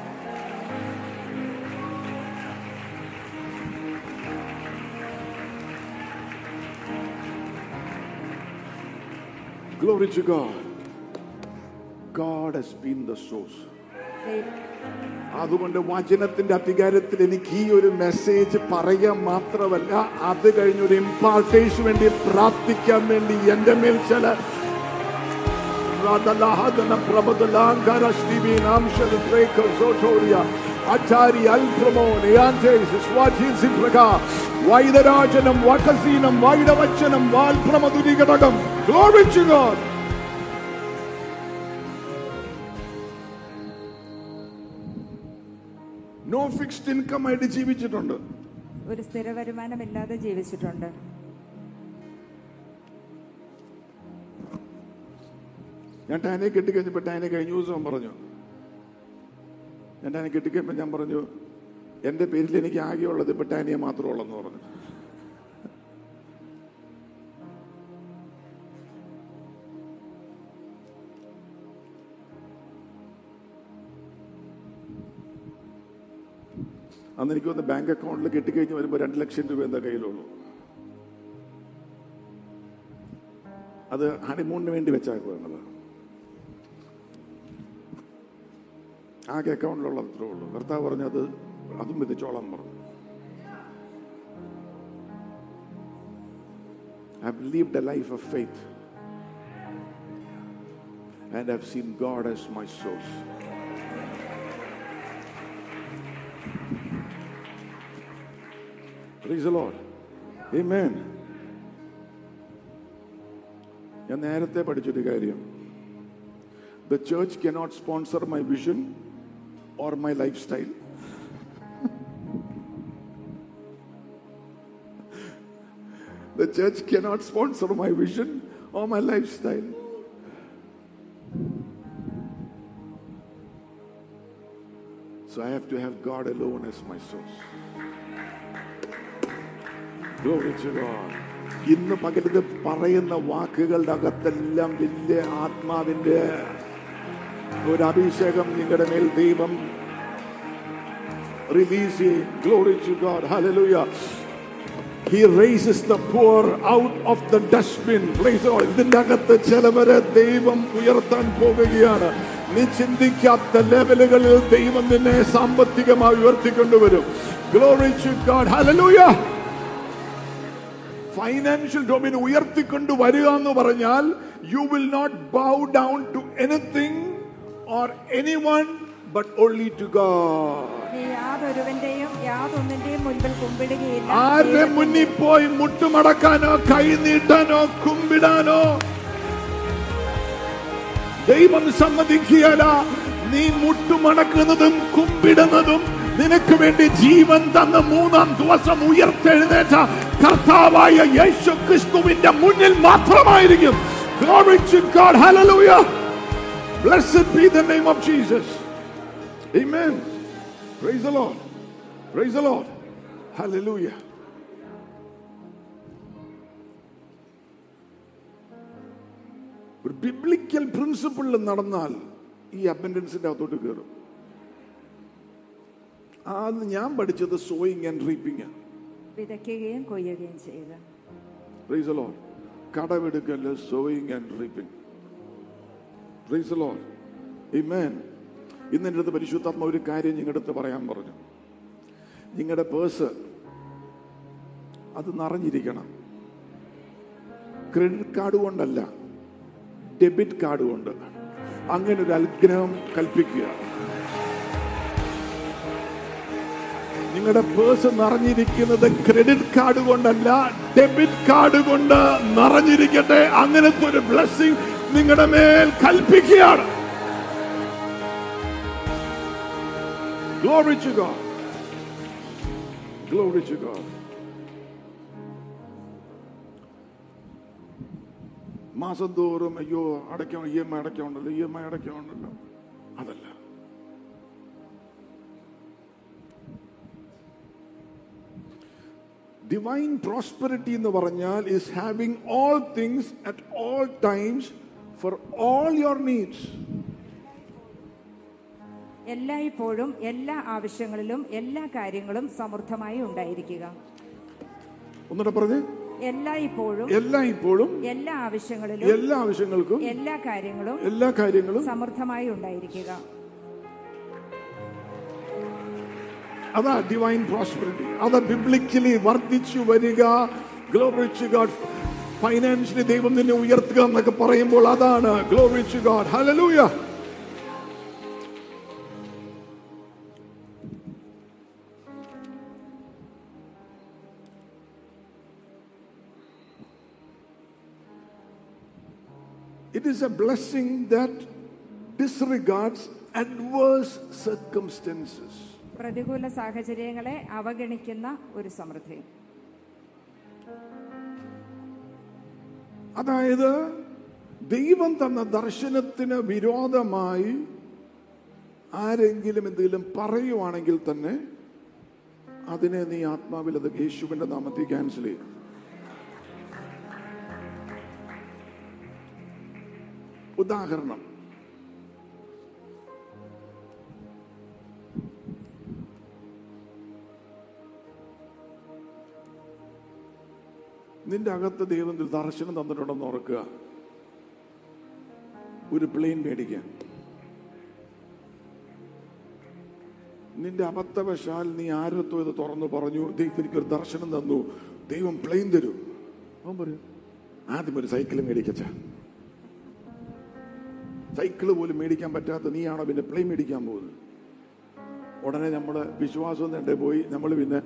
Glory to God. God has been the source. ദൈവം അതുകൊണ്ട് വചനത്തിന്റെ അധികാരത്തിൽ എനിക്ക് ഈ ഒരു മെസ്സേജ് പറയാൻ മാത്രമല്ല അത് കഴിഞ്ഞൊരു ഇമ്പാർട്ടേഷൻ വേണ്ടി പ്രാർത്ഥിക്കാൻ വേണ്ടി എന്റെ മേൽ ചില വൈദരാജനം വടസീനം വൈദവച്ചനം വാൽപ്രമതുരി ഘടകം Glory to God. No fixed income ആയിട്ട് ജീവിച്ചിട്ടുണ്ട് ഒരു സ്ഥിര വരുമാനമില്ലാതെ ജീവിച്ചിട്ടുണ്ട് ഞാൻ ടാനെ കെട്ടിക്കഴിഞ്ഞപ്പോ ടാനെ കഴിഞ്ഞ ദിവസം പറഞ്ഞു ഞാൻ ടാനെ കെട്ടിക്കഴിഞ്ഞപ്പോ ഞാൻ പറഞ്ഞു എന്റെ പേരിൽ എനിക്ക് ആകെയുള്ളത് ഇപ്പൊ ടാനിയെ മാത്രമേ ഉള്ളെന്ന് പറഞ്ഞു അന്ന് എനിക്ക് വന്ന് ബാങ്ക് അക്കൗണ്ടിൽ കെട്ടിക്കഴിഞ്ഞ് വരുമ്പോൾ രണ്ട് ലക്ഷം രൂപ എന്താ കയ്യിലുള്ളൂ അത് ഹണിമൂണിന് വേണ്ടി വെച്ചാക്കുക എന്നുള്ളത് ആകെ അക്കൗണ്ടിലുള്ളത് അത്രേ ഉള്ളൂ ഭർത്താവ് പറഞ്ഞു അത് അതും വിധിച്ചോളാൻ പറഞ്ഞു I've lived a life of faith and I've seen God as my source. Praise the Lord. Amen. ഞാൻ നേരത്തെ പഠിച്ചൊരു കാര്യം The church cannot sponsor my vision or my lifestyle. The church cannot sponsor my vision or my lifestyle. So I have to have God alone as my source. Glory to God. ഇന്ന് പകലിത് പറയുന്ന വാക്കുകളുടെ അകത്തെല്ലാം വലിയ ആത്മാവിന്റെ ഒരു അഭിഷേകം നിങ്ങളുടെ മേൽ ദൈവം റിലീസ് ചെയ്യും glory to God hallelujah He raises the poor out of the dustbin. Praise the Lord. ഇതിന്റെ അകത്ത് ചിലവരെ ദൈവം ഉയർത്താൻ പോകുകയാണ് നീ ചിന്തിക്കാത്ത ലെവലുകളിൽ ദൈവം നിന്നെ സാമ്പത്തികമായി ഉയർത്തിക്കൊണ്ടുവരും glory to God hallelujah financial dominion ഉയർത്തിക്കൊണ്ട് വരിക എന്ന് പറഞ്ഞാൽ you will not bow down to anything or anyone but only to God നീ യാതൊരുവന്റെയും യാതൊന്നിന്റെയും മുൻപിൽ കുമ്പിടുകയില്ല ആരുടെ മുന്നിൽ പോയി മുട്ടുമടക്കാനോ കൈ നീട്ടാനോ കുമ്പിടാനോ ദൈവം സമ്മതിക്കുകയല്ല നീ മുട്ടുമടക്കുന്നതും കുമ്പിടുന്നതും നിനക്ക് വേണ്ടി ജീവൻ തന്ന മൂന്നാം ദിവസം ഉയർത്തെഴുന്നേറ്റ കർത്താവായ യേശു ക്രിസ്തുവിന്റെ മുന്നിൽ മാത്രമായിരിക്കും Glory to God. Hallelujah. Blessed be the name of Jesus. Amen. Praise the Lord. Praise the Lord. Hallelujah. ഒരു ബിബ്ലിക്കൽ പ്രിൻസിപ്പിളിൽ നടന്നാൽ ഈ അബൻഡൻസിന്റെ അകത്തോട്ട് കയറും അത് ഞാൻ പഠിച്ചത് സോയിങ് ആൻഡ് റീപ്പിംഗ് വിതയ്ക്കുകയും കൊയ്യുകയും ചെയ്യുക പ്രൈസ് the Lord. കടമെടുക്കല് sowing and reaping praise the Lord. Amen. ഇന്ന് എൻ്റെ അടുത്ത് പരിശുദ്ധാത്മ ഒരു കാര്യം നിങ്ങളുടെ അടുത്ത് പറയാൻ പറഞ്ഞു നിങ്ങളുടെ പേഴ്സ് അത് നിറഞ്ഞിരിക്കണം ക്രെഡിറ്റ് കാർഡ് കൊണ്ടല്ല ഡെബിറ്റ് കാർഡ് കൊണ്ട് അങ്ങനെ ഒരു അനുഗ്രഹം കൽപ്പിക്കുക നിങ്ങളുടെ പേഴ്സ് നിറഞ്ഞിരിക്കുന്നത് ക്രെഡിറ്റ് കാർഡ് കൊണ്ടല്ല ഡെബിറ്റ് കാർഡ് കൊണ്ട് നിറഞ്ഞിരിക്കട്ടെ അങ്ങനത്തെ ഒരു ബ്ലെസ്സിങ് നിങ്ങളുടെ മേൽ കൽപ്പിക്കുകയാണ് Glory to God. Glory to God. മാസം തോറും അയ്യോ അടയ്ക്കണം ഇ എം ഐ അടയ്ക്കണ്ടല്ലോ ഇ എം ഐ അടയ്ക്കണ്ടല്ലോ അതല്ല ഡിവൈൻ പ്രോസ്പെറിറ്റി എന്ന് പറഞ്ഞാൽ is having all things at all times for all your needs എല്ലായ്പ്പോഴും എല്ലാ ആവശ്യങ്ങളിലും എല്ലാ കാര്യങ്ങളും സമൃദ്ധമായി ഉണ്ടായിരിക്കുക ഒന്നുകൂടെ പറഞ്ഞ് എല്ലായ്പ്പോഴും എല്ലാ ഇപ്പോഴും എല്ലാ ആവശ്യങ്ങളിലും എല്ലാ ആവശ്യങ്ങൾക്കും എല്ലാ കാര്യങ്ങളും എല്ലാ കാര്യങ്ങളും സമൃദ്ധമായി ഉണ്ടായിരിക്കുക അതാ ഡിവൈൻ പ്രോസ്പെറിറ്റി അതാ ബിബ്ലിക്കലി വർദ്ധിച്ചു വരിക ഗ്ലോറിച്ച് ഗാഡ് ഫൈനാൻഷ്യലി ദൈവം നിന്നെ ഉയർത്തുക എന്നൊക്കെ പറയുമ്പോൾ അതാണ് glory to God hallelujah It is a blessing that disregards adverse circumstances. പ്രതികൂല സാഹചര്യങ്ങളെ അവഗണിക്കുന്ന ഒരു സമൃദ്ധി അതായത് ദൈവം തന്ന ദർശനത്തിന് വിരോധമായി ആരെങ്കിലും എന്തെങ്കിലും പറയുവാണെങ്കിൽ തന്നെ അതിനെ നീ ആത്മാവിൽ അത് യേശുവിന്റെ നാമത്തിൽ ക്യാൻസൽ ചെയ്യും ഉദാഹരണം നിന്റെ അകത്ത് ദൈവം ഒരു ദർശനം തന്നിട്ടുണ്ടെന്ന് ഓർക്കുക ഒരു പ്ലെയിൻ മേടിക്കാൻ നിന്റെ അബദ്ധവശാൽ നീ ആരത്തോ ഇത് തുറന്നു പറഞ്ഞു ദൈവം എനിക്കൊരു ദർശനം തന്നു ദൈവം പ്ലെയിൻ തരും അവൻ പറയും ആദ്യം ഒരു സൈക്കിൾ മേടിക്കച്ച സൈക്കിള് പോലും മേടിക്കാൻ പറ്റാത്ത നീയാണോ പിന്നെ പ്ലെയിൻ മേടിക്കാൻ പോകുന്നത് ഉടനെ നമ്മള് വിശ്വാസം തന്നെ പോയി നമ്മൾ പിന്നെ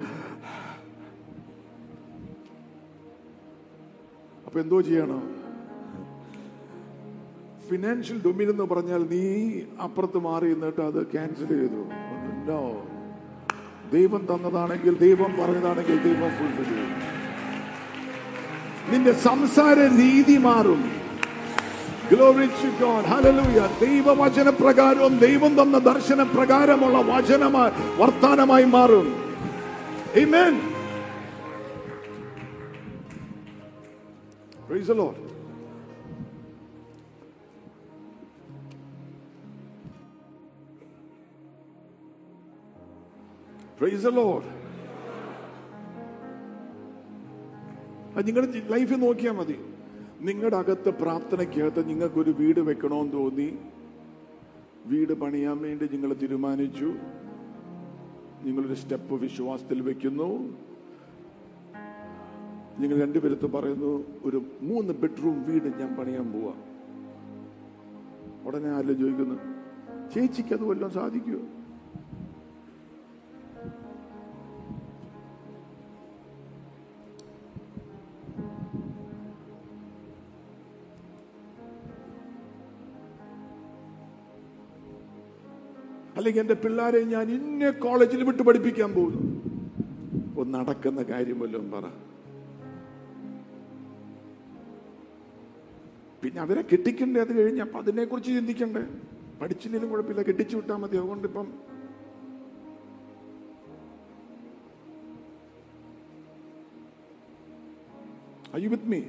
അപ്പൊ എന്തോ ചെയ്യണം ഫിനാൻഷ്യൽ ഡൊമിൻ എന്ന് പറഞ്ഞാൽ നീ അപ്പുറത്ത് മാറി നിന്നിട്ട് അത് ക്യാൻസൽ ചെയ്തു No. ദൈവം തന്നതാണെങ്കിൽ ദൈവം പറഞ്ഞതാണെങ്കിൽ ദൈവം ഫുൾഫിൽ ചെയ്യും നിന്റെ സംസാര രീതി മാറും Glory to God. Hallelujah. ദൈവവചന പ്രകാരവും ദൈവം തന്ന ദർശന പ്രകാരമുള്ള വചനമായി വർത്താനമായി മാറും Amen. Praise the Lord. Praise the Lord. അത് നിങ്ങളുടെ ലൈഫിൽ നോക്കിയാൽ മതി നിങ്ങളുടെ അകത്ത് പ്രാർത്ഥനയ്ക്കകത്ത് നിങ്ങൾക്കൊരു വീട് വെക്കണമെന്ന് തോന്നി വീട് പണിയാൻ വേണ്ടി നിങ്ങൾ തീരുമാനിച്ചു നിങ്ങളൊരു സ്റ്റെപ്പ് വിശ്വാസത്തിൽ വെക്കുന്നു നിങ്ങൾ രണ്ടുപേരത്ത് പറയുന്നു ഒരു മൂന്ന് ബെഡ്റൂം വീട് ഞാൻ പണിയാൻ പോവാ ഉടനെ ആരും ചോദിക്കുന്നു ചേച്ചിക്ക് അത് വല്ലതും സാധിക്കുമോ അല്ലെങ്കിൽ എന്റെ പിള്ളേരെ ഞാൻ ഇന്ന കോളേജിൽ വിട്ട് പഠിപ്പിക്കാൻ പോകുന്നു ഒന്ന് നടക്കുന്ന കാര്യം വല്ലതും പറ പിന്നെ അവരെ കെട്ടിക്കണ്ടേ അത് കഴിഞ്ഞ് അപ്പൊ അതിനെ കുറിച്ച് ചിന്തിക്കണ്ടേ പഠിച്ചില്ലെങ്കിലും കുഴപ്പമില്ല കെട്ടിച്ചു വിട്ടാൽ മതി അതുകൊണ്ട് ഇപ്പം Are you with me?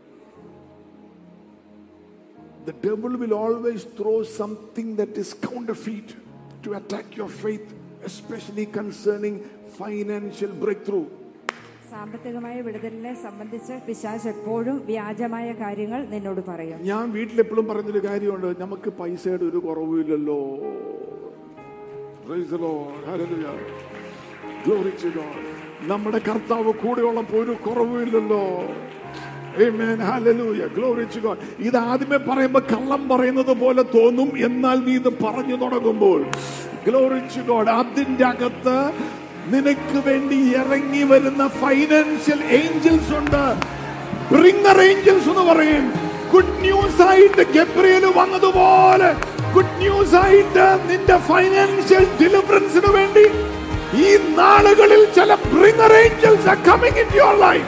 The devil will always throw something that is counterfeit to attack your faith, especially concerning financial breakthrough. സാമ്പത്തികമായ വിടുതലിനെ സംബന്ധിച്ച് പിശാച് എപ്പോഴും വ്യാജമായ കാര്യങ്ങൾ നിന്നോട് പറയും ഞാൻ വീട്ടിലെപ്പോഴും പറയുന്നൊരു കാര്യമുണ്ട് നമുക്ക് പൈസയുടെ ഒരു കുറവുമില്ലല്ലോ Praise the Lord. Hallelujah. Glory to God. നമ്മുടെ കർത്താവ് കൂടെയുള്ളപ്പോ ഒരു കുറവുമില്ലല്ലോ Amen. Hallelujah. Glory to God. ഇത് ആദ്യമേ പറയുമ്പോൾ കള്ളം പറയുന്നത് പോലെ തോന്നും എന്നാൽ നീ ഇത് പറഞ്ഞു തുടങ്ങുമ്പോൾ Glory to God. അതിന്റെ അകത്ത് നിനക്ക് വേണ്ടി ഇറങ്ങി വരുന്ന ഫൈനാൻഷ്യൽ ഏഞ്ചൽസ് ഉണ്ട് ബ്രിങ്ങർ ഏഞ്ചൽസ് എന്ന് പറയും ഗുഡ് ന്യൂസ് ആയിട്ട് ഗബ്രിയൽ വന്നതുപോലെ ഗുഡ് ന്യൂസ് ആയിട്ട് നിന്റെ ഫൈനാൻഷ്യൽ ഡെലിവറൻസിന് വേണ്ടി ഈ നാളുകളിൽ ചില bringer angels are coming in your life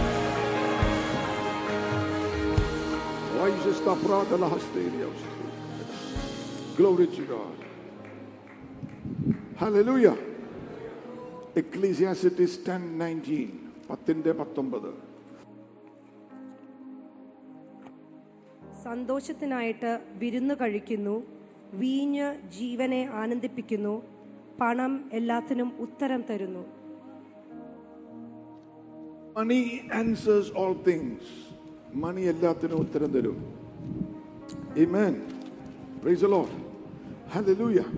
Glory to God. Hallelujah. Ecclesiastes 10:19 പത്തിന്റെ പത്തൊമ്പത് സന്തോഷത്തിനായിട്ട് വിരുന്ന് കഴിക്കുന്നു വീഞ്ഞ് ജീവനെ ആനന്ദിപ്പിക്കുന്നു പണം എല്ലാത്തിനും ഉത്തരം തരുന്നു money answers all things money എല്ലാത്തിനും ഉത്തരം തരും Amen. Praise the Lord. Hallelujah.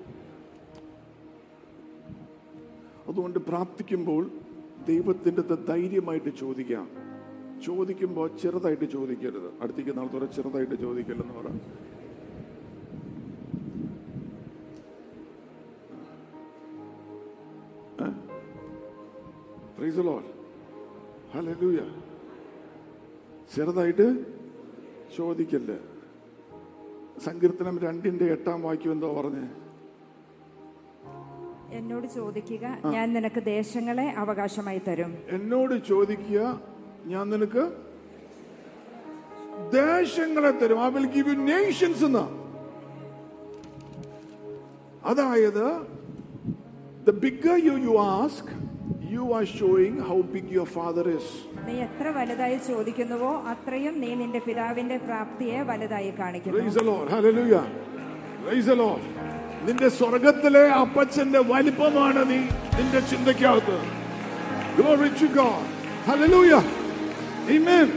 അതുകൊണ്ട് പ്രാർത്ഥിക്കുമ്പോൾ ദൈവത്തിൻ്റെ അടുത്ത് ധൈര്യമായിട്ട് ചോദിക്കാം ചോദിക്കുമ്പോൾ ചെറുതായിട്ട് ചോദിക്കരുത് അടുത്തേക്ക് നാളത്തോടെ ചെറുതായിട്ട് ചോദിക്കല്ലെന്ന് പറ Praise the Lord. Hallelujah. ചെറുതായിട്ട് ചോദിക്കല്ലേ സങ്കീർത്തനം രണ്ടിന്റെ എട്ടാം വാക്യം എന്തോ പറഞ്ഞേ എന്നോട് ചോദിക്കുക ഞാൻ നിനക്ക് ദേശങ്ങളെ അവകാശമായി തരും എന്നോട് ചോദിക്കുക ഞാൻ നിനക്ക് ദേശങ്ങളെ തരും I will give you nations എന്ന് അതായത് the bigger you you ask you are showing how big your Father is നീ എത്ര വലുതായി ചോദിക്കുന്നുവോ അത്രയും നീ നിന്റെ പിതാവിന്റെ പ്രാപ്തിയെ വലുതായി കാണിക്കുന്നു Praise the Lord. Hallelujah. Praise the Lord. നിന്റെ സ്വർഗത്തിലെ അപ്പച്ചന്റെ വലിപ്പമാണ് നീ നിന്റെ ചിന്തയ്ക്കകത്ത് Glory to God. Hallelujah. Amen.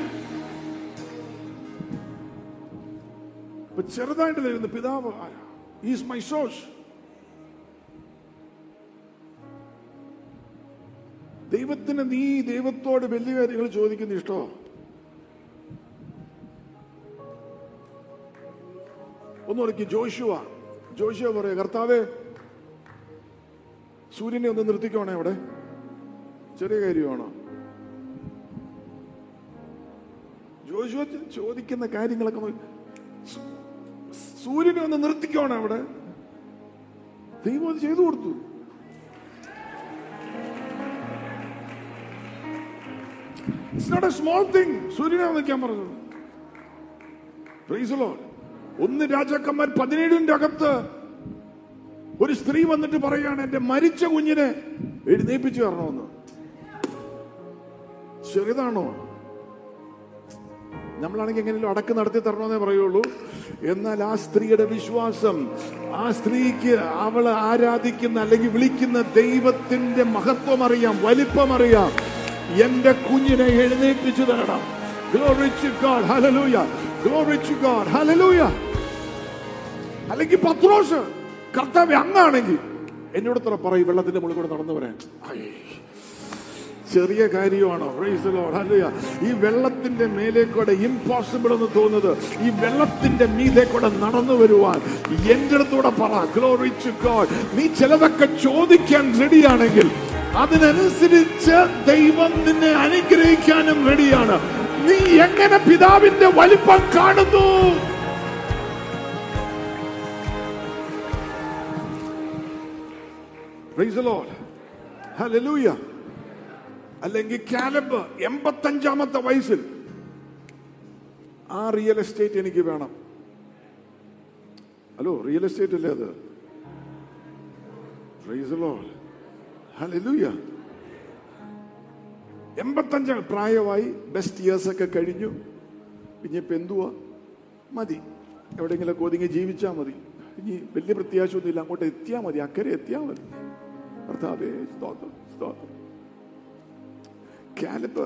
ഇപ്പൊ ചെറുതായിട്ട് തരുന്ന പിതാവ് ഈസ് മൈ സോഴ്സ് ദൈവത്തിന് നീ ദൈവത്തോട് വലിയ കാര്യങ്ങൾ ചോദിക്കുന്ന ഇഷ്ടമോ ഒന്ന് നോക്കി ജോഷുവ ജോഷുവ പറയാ കർത്താവേ സൂര്യനെ ഒന്ന് നിർത്തിക്കോണേ അവിടെ ചെറിയ കാര്യമാണോ ജോഷുവ ചോദിക്കുന്ന കാര്യങ്ങളൊക്കെ നോക്കി, സു- സൂര്യനെ ഒന്ന് നിർത്തിക്കോണം അവിടെ ദൈവം അത് ചെയ്തു കൊടുത്തു it's not a small thing സൂര്യനെ നിൽക്കാൻ പറഞ്ഞത് Praise the Lord. ഒന്ന് രാജാക്കന്മാർ പതിനേഴിന്റെ അകത്ത് ഒരു സ്ത്രീ വന്നിട്ട് പറയാണ് എന്റെ മരിച്ച കുഞ്ഞിനെ എഴുന്നേപ്പിച്ചു തരണമെന്ന് ചെറുതാണോ നമ്മളാണെങ്കിൽ എങ്ങനെയും അടക്ക് നടത്തി തരണമെന്നേ പറയുള്ളൂ എന്നാൽ ആ സ്ത്രീയുടെ വിശ്വാസം ആ സ്ത്രീക്ക് അവളെ ആരാധിക്കുന്ന അല്ലെങ്കിൽ വിളിക്കുന്ന ദൈവത്തിന്റെ മഹത്വം അറിയാം വലിപ്പം അറിയാം എന്റെ കുഞ്ഞിനെ എഴുന്നേൽപ്പിച്ചു തരണം Glory to God. Hallelujah. Glory to God. Hallelujah. അല്ലെങ്കിൽ പത്രോസ് കർത്താവ് അങ്ങാണെങ്കിൽ എന്നോട് ത്ര പറയും വെള്ളത്തിന്റെ മുകളിൽ കൂടെ നടന്നു വരാൻ ഐ. ചെറിയ കാര്യമാണോ Praise the Lord. Hallelujah. ഈ വെള്ളത്തിന്റെ മേലെ കൂടെ ഇമ്പോസിബിൾ എന്ന് തോന്നുന്നത് ഈ വെള്ളത്തിന്റെ മീതെ കൂടെ നടന്നു വരുവാൻ എന്റെ അടുത്തൂടെ പറ ഗ്ലോറി ടു ഗോഡ് നീ ചിലതൊക്കെ ചോദിക്കാൻ റെഡിയാണെങ്കിൽ അതിനനുസരിച്ച് ദൈവം നിന്നെ അനുഗ്രഹിക്കാനും റെഡിയാണ് നീ എങ്ങനെ പിതാവിന്റെ വലിപ്പം കാണുന്നു Praise the Lord. Hallelujah. അല്ലെങ്കിൽ കാലബ് എൺപത്തഞ്ചാമത്തെ വയസ്സിൽ ആ റിയൽ എസ്റ്റേറ്റ് എനിക്ക് വേണം ഹലോ റിയൽ എസ്റ്റേറ്റ് അല്ലേ അത് Praise the Lord. Hallelujah. എൺപത്തഞ്ചാം പ്രായമായി ബെസ്റ്റ് ഇയേഴ്സ് ഒക്കെ കഴിഞ്ഞു ഇനിയിപ്പോ എന്തുവാ മതി എവിടെയെങ്കിലും ഒതുങ്ങി ജീവിച്ചാൽ മതി ഇനി വലിയ പ്രത്യാശയൊന്നുമില്ല അങ്ങോട്ട് എത്തിയാൽ മതി അക്കരെ എത്തിയാൽ മതി കർത്താവേ സ്തോത്രം സ്തോത്രം കാലബ്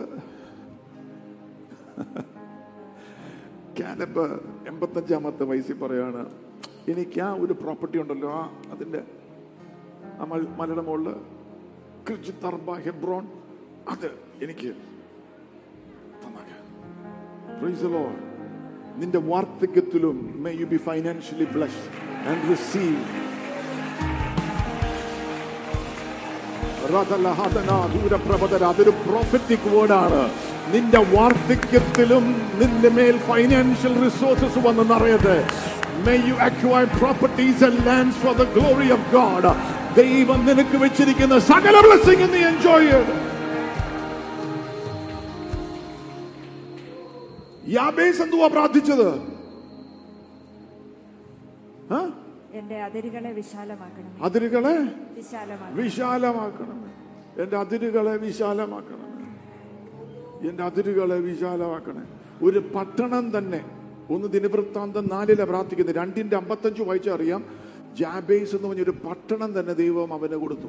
കാലബ് എൺപത്തഞ്ചാമത്തെ വയസ്സിൽ പറയാണ് എനിക്ക് ആ ഒരു പ്രോപ്പർട്ടി ഉണ്ടല്ലോ ആ അതിന്റെ ആ മൽ- മലയുടെ മുകളില് ക്രിജിത്തർബ ഹെബ്രോൺ അത് എനിക്ക് തന്നേക്ക്. Praise the Lord. നിന്റെ വാർദ്ധക്യത്തിലും may you be financially blessed and receive അതൊരു പ്രോഫറ്റിക് വേർഡാണ് നിന്റെ വാർദ്ധക്യത്തിലും നിന്റെ മേൽ ഫൈനാൻഷ്യൽ റിസോഴ്സസ് വന്ന് നിറയട്ടെ May you acquire properties and lands for the glory of God. ദൈവം നിനക്ക് വെച്ചിരിക്കുന്ന സകല ബ്ലെസ്സിംഗ് നീ എൻജോയ് ചെയ്ത് യാബേസ് എന്തുവാ പ്രാർത്ഥിച്ചത് ആ? എന്റെ അതിരുകളെ വിശാലമാക്കണം അതിരുകളെ വിശാലമാക്കണം വിശാലമാക്കണമേ എന്റെ അതിരുകളെ വിശാലമാക്കണമേ എന്റെ അതിരുകളെ വിശാലമാക്കണേ ഒരു പട്ടണം തന്നെ ഒന്ന് ദിനവൃത്താന്തം നാലിലെ പ്രാർത്ഥിക്കുന്നത് രണ്ടിന്റെ അമ്പത്തഞ്ച് വായിച്ചാൽ അറിയാം ജാബേസ് എന്ന് പറഞ്ഞൊരു പട്ടണം തന്നെ ദൈവം അവന് കൊടുത്തു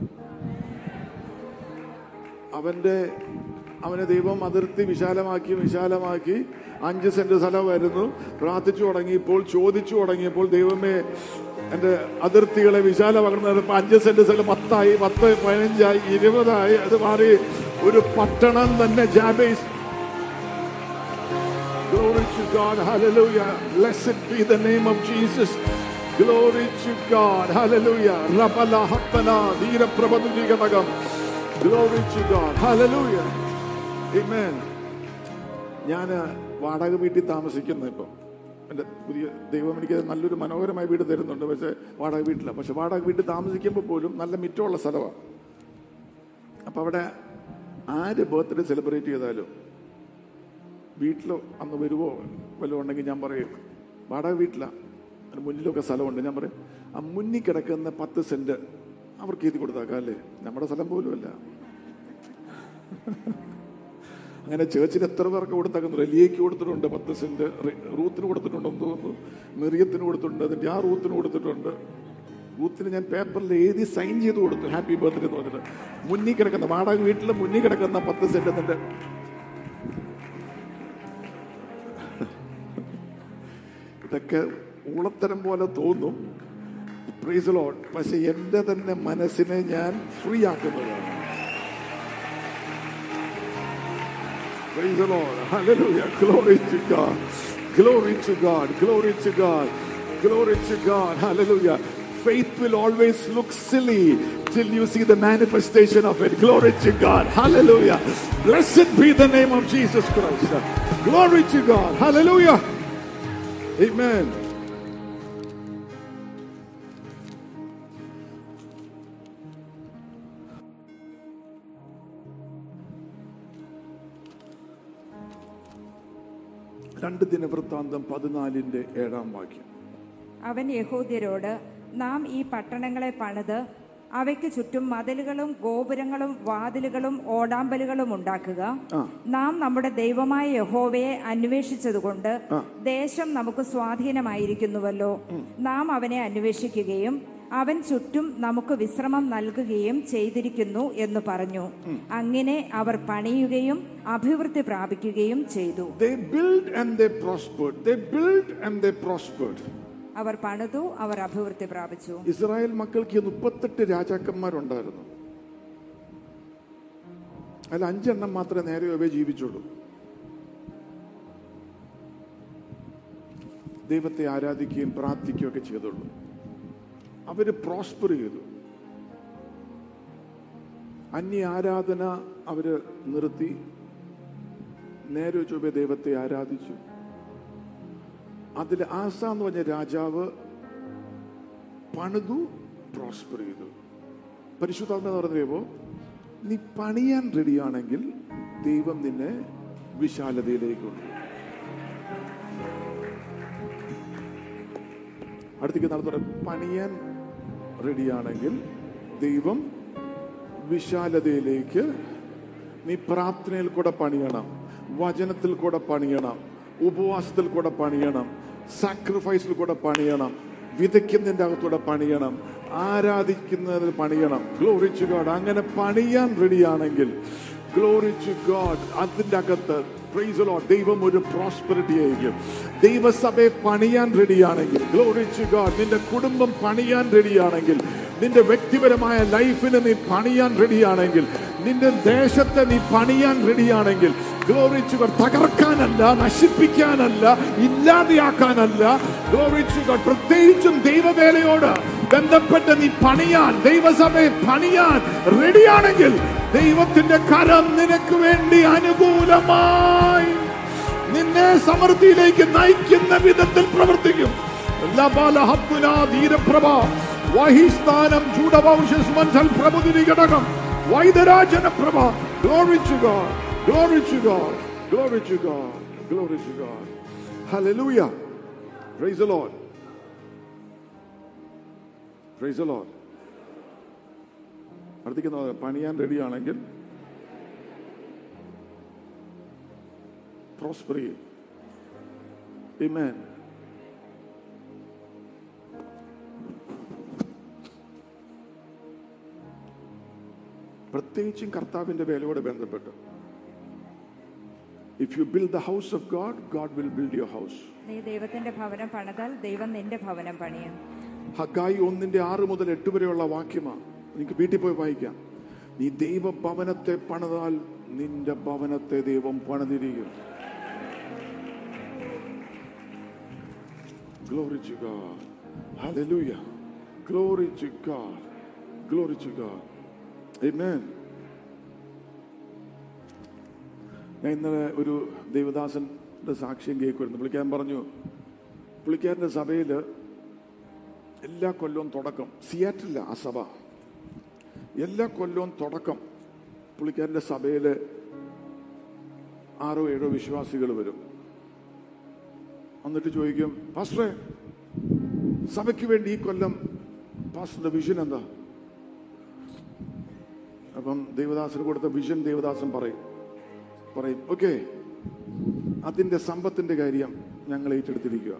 അവന്റെ അവന് ദൈവം അതിർത്തി വിശാലമാക്കി വിശാലമാക്കി അഞ്ച് സെന്റ് സ്ഥലമായിരുന്നു പ്രാർത്ഥിച്ചു തുടങ്ങിയപ്പോൾ ചോദിച്ചു തുടങ്ങിയപ്പോൾ ദൈവമേ എന്റെ അതിർത്തികളെ വിശാലമാക്കണം അഞ്ച് സെന്റ് സ്ഥലം പത്തായി പത്ത് പതിനഞ്ചായി ഇരുപതായി അത് മാറി ഒരു പട്ടണം തന്നെ Jabez Glory to God. Hallelujah. Blessed be the name of Jesus. Glory to God. Hallelujah. Rabala Hatana. Dira Prabhudiganagam. Glory to God. Hallelujah. Amen. ഞാൻ വാടക വീട്ടിൽ താമസിക്കുന്നു ഇപ്പം എൻ്റെ പുതിയ ദൈവം എനിക്ക് നല്ലൊരു മനോഹരമായ വീട് തരുന്നുണ്ട് പക്ഷേ വാടക വീട്ടിലാണ് പക്ഷെ വാടക വീട്ടിൽ താമസിക്കുമ്പോൾ പോലും നല്ല മിറ്റമുള്ള സ്ഥലമാണ് അപ്പം അവിടെ ആര് ബർത്ത്ഡേ സെലിബ്രേറ്റ് ചെയ്താലും വീട്ടിലോ അന്ന് വരുവോ വല്ലതും ഉണ്ടെങ്കിൽ ഞാൻ പറയും വാടക വീട്ടിലാണ് അതിന് മുന്നിലൊക്കെ സ്ഥലമുണ്ട് ഞാൻ പറയും ആ മുന്നിൽ കിടക്കുന്ന പത്ത് സെന്റ് അവർക്ക് എഴുതി കൊടുത്താക്കാം അല്ലേ നമ്മുടെ സ്ഥലം പോലും അല്ല അങ്ങനെ ചേർച്ചിന് എത്ര പേർക്ക് കൊടുത്താക്കുന്നു റെലിയയ്ക്ക് കൊടുത്തിട്ടുണ്ട് പത്ത് സെന്റ് റി- റൂത്തിന് കൊടുത്തിട്ടുണ്ടെന്ന് തോന്നുന്നു മെറിയത്തിന് കൊടുത്തിട്ടുണ്ട് അതിന്റെ ആ റൂത്തിന് കൊടുത്തിട്ടുണ്ട് റൂത്തിന് ഞാൻ പേപ്പറിൽ എഴുതി സൈൻ ചെയ്ത് കൊടുത്തു ഹാപ്പി ബർത്ത്ഡേ എന്ന് പറഞ്ഞിട്ട് മുന്നിൽ കിടക്കുന്ന വാടക വീട്ടിൽ മുന്നിൽ കിടക്കുന്ന പത്ത് സെന്റ് എന്നിട്ട് ഇതൊക്കെ ഊളത്തരം പോലെ തോന്നും പ്രൈസ് ലോഡ് പക്ഷെ എന്റെ തന്നെ മനസ്സിനെ ഞാൻ ഫ്രീ ആക്കുന്നതാണ് Praise the Lord. Hallelujah. Glory to God. Glory to God. Glory to God. Glory to God. Hallelujah. Faith will always look silly till you see the manifestation of it. Glory to God. Hallelujah. Blessed be the name of Jesus Christ. Glory to God. Hallelujah. Amen. രണ്ട് ദിനവൃത്താന്തം പതിനാലിന്റെ ഏഴാം വാക്യം അവൻ യഹൂദ്യരോട് നാം ഈ പട്ടണങ്ങളെ പണിത് അവയ്ക്ക് ചുറ്റും മതിലുകളും ഗോപുരങ്ങളും വാതിലുകളും ഓടാമ്പലുകളും ഉണ്ടാക്കുക നാം നമ്മുടെ ദൈവമായ യഹോവയെ അന്വേഷിച്ചതുകൊണ്ട് ദേശം നമുക്ക് സ്വാധീനമായിരിക്കുന്നുവല്ലോ നാം അവനെ അന്വേഷിക്കുകയും അവൻ ചുറ്റും നമുക്ക് വിശ്രമം നൽകുകയും ചെയ്തിരിക്കുന്നു എന്ന് പറഞ്ഞു അങ്ങനെ അവർ പണിയുകയും അഭിവൃദ്ധി പ്രാപിക്കുകയും ചെയ്തു They built and they prospered. They built and they prospered. അവർ പണിതു അവർ അഭിവൃദ്ധി പ്രാപിച്ചു ഇസ്രായേൽ മക്കൾക്ക് മുപ്പത്തെട്ട് രാജാക്കന്മാരുണ്ടായിരുന്നു അതിൽ അഞ്ചെണ്ണം മാത്രമേ നേരെ ചൊവ്വേ ജീവിച്ചുള്ളൂ ദൈവത്തെ ആരാധിക്കുകയും പ്രാർത്ഥിക്കുകയും ഒക്കെ ചെയ്തുള്ളൂ അവര് പ്രോസ്പർ ചെയ്തു അന്യ ആരാധന അവര് നിർത്തി നേരെ ചൊവ്വേ ദൈവത്തെ ആരാധിച്ചു അതിൽ ആസ എന്ന് പറഞ്ഞ രാജാവ് പണിതു പ്രോസ്പർ ചെയ്തു പരിശുദ്ധാത്മ എന്ന് പറയുമ്പോ നീ പണിയാൻ റെഡിയാണെങ്കിൽ ദൈവം നിന്നെ വിശാലതയിലേക്ക് കൊണ്ടുപോകും അടുത്തേക്ക് നടത്തുന്ന പണിയാൻ റെഡിയാണെങ്കിൽ ദൈവം വിശാലതയിലേക്ക് നീ പ്രാർത്ഥനയിൽ കൂടെ പണിയണം വചനത്തിൽ കൂടെ പണിയണം ഉപവാസത്തിൽ കൂടെ പണിയണം സാക്രിഫൈസിൽ കൂടെ പണിയണം വിതയ്ക്കുന്നതിൻ്റെ അകത്തൂടെ പണിയണം ആരാധിക്കുന്നതിൽ പണിയണം ഗ്ലോറിച്ചു ഗോഡ് അങ്ങനെ പണിയാൻ റെഡിയാണെങ്കിൽ ഗ്ലോറിച്ചു ഗോഡ് അതിൻ്റെ അകത്ത് പ്രൈസ് ലോഡ് ദൈവം ഒരു പ്രോസ്പെറിറ്റി ആയിരിക്കും ദൈവസഭയെ പണിയാൻ റെഡിയാണെങ്കിൽ ഗ്ലോറിച്ചു ഗോഡ് നിന്റെ കുടുംബം പണിയാൻ റെഡിയാണെങ്കിൽ നിന്റെ വ്യക്തിപരമായ ലൈഫിന് നീ പണിയാൻ റെഡിയാണെങ്കിൽ നിന്റെ ദേശത്തെ നീ പണിയാൻ റെഡിയാണെങ്കിൽ ഗ്ലോറിച്ചുകൾ തകർക്കാനല്ല നശിപ്പിക്കാനല്ല ഇല്ലാതെയാക്കാനല്ല ഗ്ലോറിച്ചുകൾ പ്രത്യേകിച്ചും ദൈവവേലയോട് ബന്ധപ്പെട്ട് നീ പണിയാൻ ദൈവസഭയെ പണിയാൻ റെഡിയാണെങ്കിൽ ദൈവത്തിന്റെ കരം നിനക്ക് വേണ്ടി അനുകൂലമായി നിന്നെ സമൃദ്ധിയിലേക്ക് നയിക്കുന്ന വിധത്തിൽ പ്രവർത്തിക്കും ലബാല ഹബ്ബുല ധീരപ്രഭ വഹിസ്ഥാനം ചൂടവംശസ്മൻസൽ പ്രഭുതിരി ഘടകം വൈദരാജന പ്രഭ Glory to God. Glory to God. Glory to God. Glory to God. Hallelujah. Praise the Lord. Praise the Lord. അടുത്തേക്ക് പണിയാൻ റെഡിയാണെങ്കിൽ പ്രോസ്പർ ചെയ്യും Amen. പ്രത്യേകിച്ചും കർത്താവിന്റെ വേലയോട് ബന്ധപ്പെട്ട് if you build the house of God God will build your house നീ ദൈവത്തിന്റെ ഭവനം പണിതാൽ ദൈവം നിന്റെ ഭവനം പണിയും ഹഗായി ഒന്നിന്റെ ആറ് മുതൽ എട്ട് വരെയുള്ള വാക്യമാണ് നിങ്ങൾക്ക് വീട്ടിൽ പോയി വായിക്കാം നീ ദൈവ ഭവനത്തെ പണിതാൽ നിന്റെ ഭവനത്തെ ദൈവം പണിതിരിക്കും Glory to God. Hallelujah. Glory to God. Glory to God. Amen. ഞാൻ ഇന്നലെ ഒരു ദേവദാസന്റെ സാക്ഷ്യം കേൾക്കുമായിരുന്നു പുള്ളിക്കാരൻ പറഞ്ഞു പുള്ളിക്കാരന്റെ സഭയില് എല്ലാ കൊല്ലവും തുടക്കം സിയാറ്റില്ല ആ സഭ എല്ലാ കൊല്ലവും തുടക്കം പുള്ളിക്കാരന്റെ സഭയിൽ ആറോ ഏഴോ വിശ്വാസികൾ വരും എന്നിട്ട് ചോദിക്കും പാസ്റ്ററെ സഭയ്ക്ക് വേണ്ടി ഈ കൊല്ലം പാസ്റ്ററിന്റെ വിഷൻ എന്താ അപ്പം ദേവദാസന് കൊടുത്ത വിഷൻ ദേവദാസൻ പറയും പറയും ഓക്കെ അതിന്റെ സമ്പത്തിന്റെ കാര്യം ഞങ്ങൾ ഏറ്റെടുത്തിരിക്കുക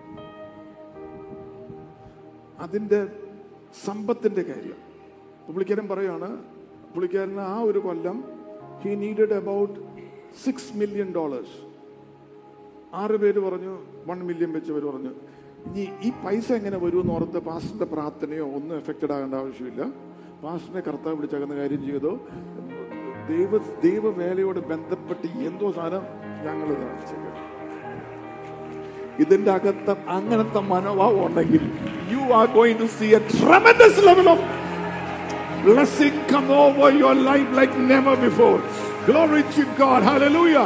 അതിന്റെ സമ്പത്തിന്റെ കാര്യം പുള്ളിക്കാരൻ പറയാണ് പുള്ളിക്കാരന് ആ ഒരു കൊല്ലം he needed about six million dollars ആറ് പേര് പറഞ്ഞു വൺ മില്യൺ വെച്ചവർ പറഞ്ഞു ഇനി ഈ പൈസ എങ്ങനെ വരുമെന്ന് ഓർത്ത് പാസ്റ്ററിന്റെ പ്രാർത്ഥനയോ ഒന്നും എഫക്റ്റഡ് ആകേണ്ട ആവശ്യമില്ല പാസ്റ്ററിനെ കർത്താവ് വിളിച്ചകുന്ന കാര്യം ചെയ്തോ ദൈവ ദൈവവേലയോട് ബന്ധപ്പെട്ട് എന്തോ സാധനം ഞങ്ങൾ ഇതിന്റെ അകത്ത് അങ്ങനത്തെ മനോഭാവം ഉണ്ടെങ്കിൽ you are going to see a tremendous level of blessing come over your life like never before. Glory to God. Hallelujah.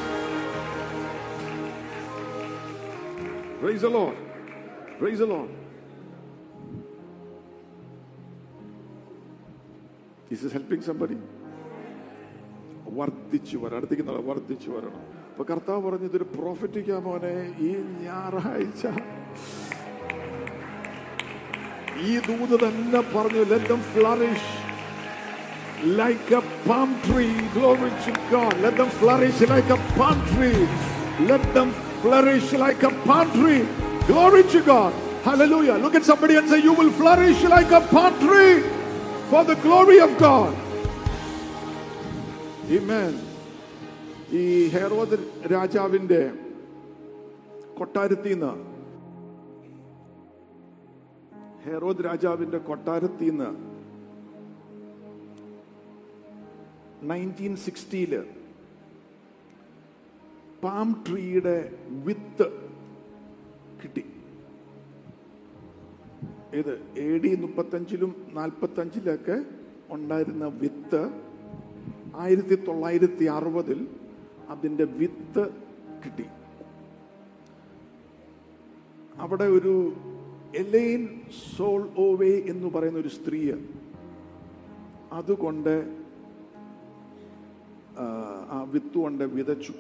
Praise the Lord. Praise the Lord. Is this helping somebody? വർദ്ധിച്ചു വരണം അടുത്തേക്ക് നട- വർദ്ധിച്ചു വരണം അപ്പൊ കർത്താവ് പറഞ്ഞു ഇതൊരു പ്രോഫിറ്റിക്കാ മോനെ ഈ ഞായറാഴ്ച ഈ ദൂത് തന്നെ പറഞ്ഞു let them flourish like a palm tree glory to God let them flourish like a palm tree let them flourish like a palm tree glory to God hallelujah look at somebody and say you will flourish like a palm tree for the glory of God amen ഈ ഹെറോദ് രാജാവിന്റെ കൊട്ടാരത്തിൽ നിന്ന് ഹെറോദ് രാജാവിന്റെ കൊട്ടാരത്തിൽ നിന്ന് nineteen സിക്സ്റ്റിയില് palm ട്രീയുടെ വിത്ത് കിട്ടി ഇത് എ ഡി മുപ്പത്തഞ്ചിലും നാൽപ്പത്തഞ്ചിലൊക്കെ ഉണ്ടായിരുന്ന വിത്ത് ആയിരത്തി തൊള്ളായിരത്തി അറുപതിൽ അതിന്റെ വിത്ത് കിട്ടി അവിടെ ഒരു എലൈൻ സോൾ ഓവേ എന്ന് പറയുന്ന ഒരു സ്ത്രീ അതുകൊണ്ട് ആ, ആ വിത്ത് കൊണ്ട് വിതച്ചു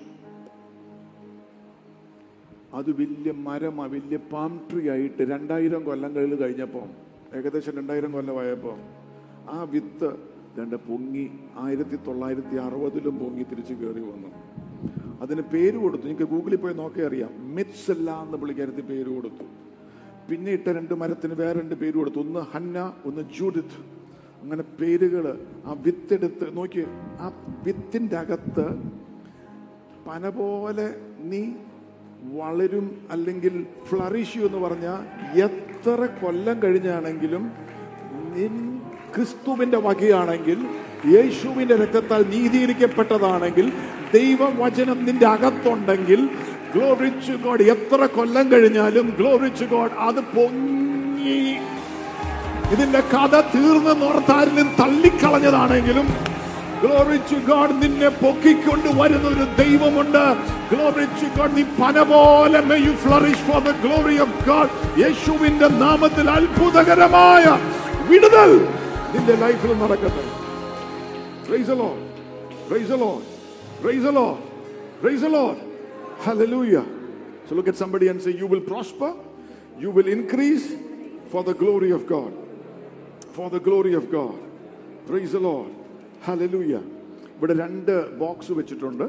അത് വലിയ മരമാ വലിയ പാം ട്രീ ആയിട്ട് രണ്ടായിരം കൊല്ലങ്ങളിൽ കഴിഞ്ഞപ്പോൾ ഏകദേശം രണ്ടായിരം കൊല്ലമായപ്പോൾ ആ വിത്ത് രണ്ട് പൊങ്ങി ആയിരത്തി തൊള്ളായിരത്തി അറുപതിലും പൊങ്ങി തിരിച്ചു കയറി വന്നു അതിന് പേര് കൊടുത്തു നിങ്ങൾക്ക് ഗൂഗിളിൽ പോയി നോക്കി അറിയാം മിത്സല്ല എന്ന് പുള്ളിക്കാരത്തി പേര് കൊടുത്തു പിന്നെ ഇട്ട രണ്ട് മരത്തിന് വേറെ രണ്ട് പേര് കൊടുത്തു ഒന്ന് ഹന്ന ഒന്ന് ജൂഡിത്ത് അങ്ങനെ പേരുകൾ ആ വിത്തെടുത്ത് നോക്കി ആ വിത്തിന്റെ അകത്ത് പന പോലെ നീ വളരും അല്ലെങ്കിൽ ഫ്ലറിഷ് എന്ന് പറഞ്ഞ എത്ര കൊല്ലം കഴിഞ്ഞാണെങ്കിലും നിൻ ക്രിസ്തുവിന്റെ വകയാണെങ്കിൽ യേശുവിന്റെ രക്തത്താൽ നീതീകരിക്കപ്പെട്ടതാണെങ്കിൽ ദൈവവചനം നിന്റെ അകത്തുണ്ടെങ്കിൽ ഗ്ലോറിച്ച് ഗോഡ് എത്ര കൊല്ലം കഴിഞ്ഞാലും ഗ്ലോറിച്ച് ഗോഡ് അത് പൊങ്ങി ഇതിന്റെ കഥ തീർന്നെന്ന് ഓർത്താരിലും തള്ളിക്കളഞ്ഞതാണെങ്കിലും Glory to God നിന്നെ പൊക്കിക്കൊണ്ട് വരുന്ന ഒരു ദൈവമുണ്ട് Glory to God നീ പന പോലെ may you flourish for the glory of God യേശുവിന്റെ നാമത്തിൽ അത്ഭുതകരമായ വിടുതൽ നിന്റെ ലൈഫിൽ നടക്കട്ടെ Praise the Lord. Praise the Lord. Praise the Lord. Praise the Lord. Hallelujah. So look at somebody and say, You will prosper, you will increase for the glory of God. For the glory of God. Praise the Lord. Hallelujah. ഇവിടെ രണ്ട് box വെച്ചിട്ടുണ്ട്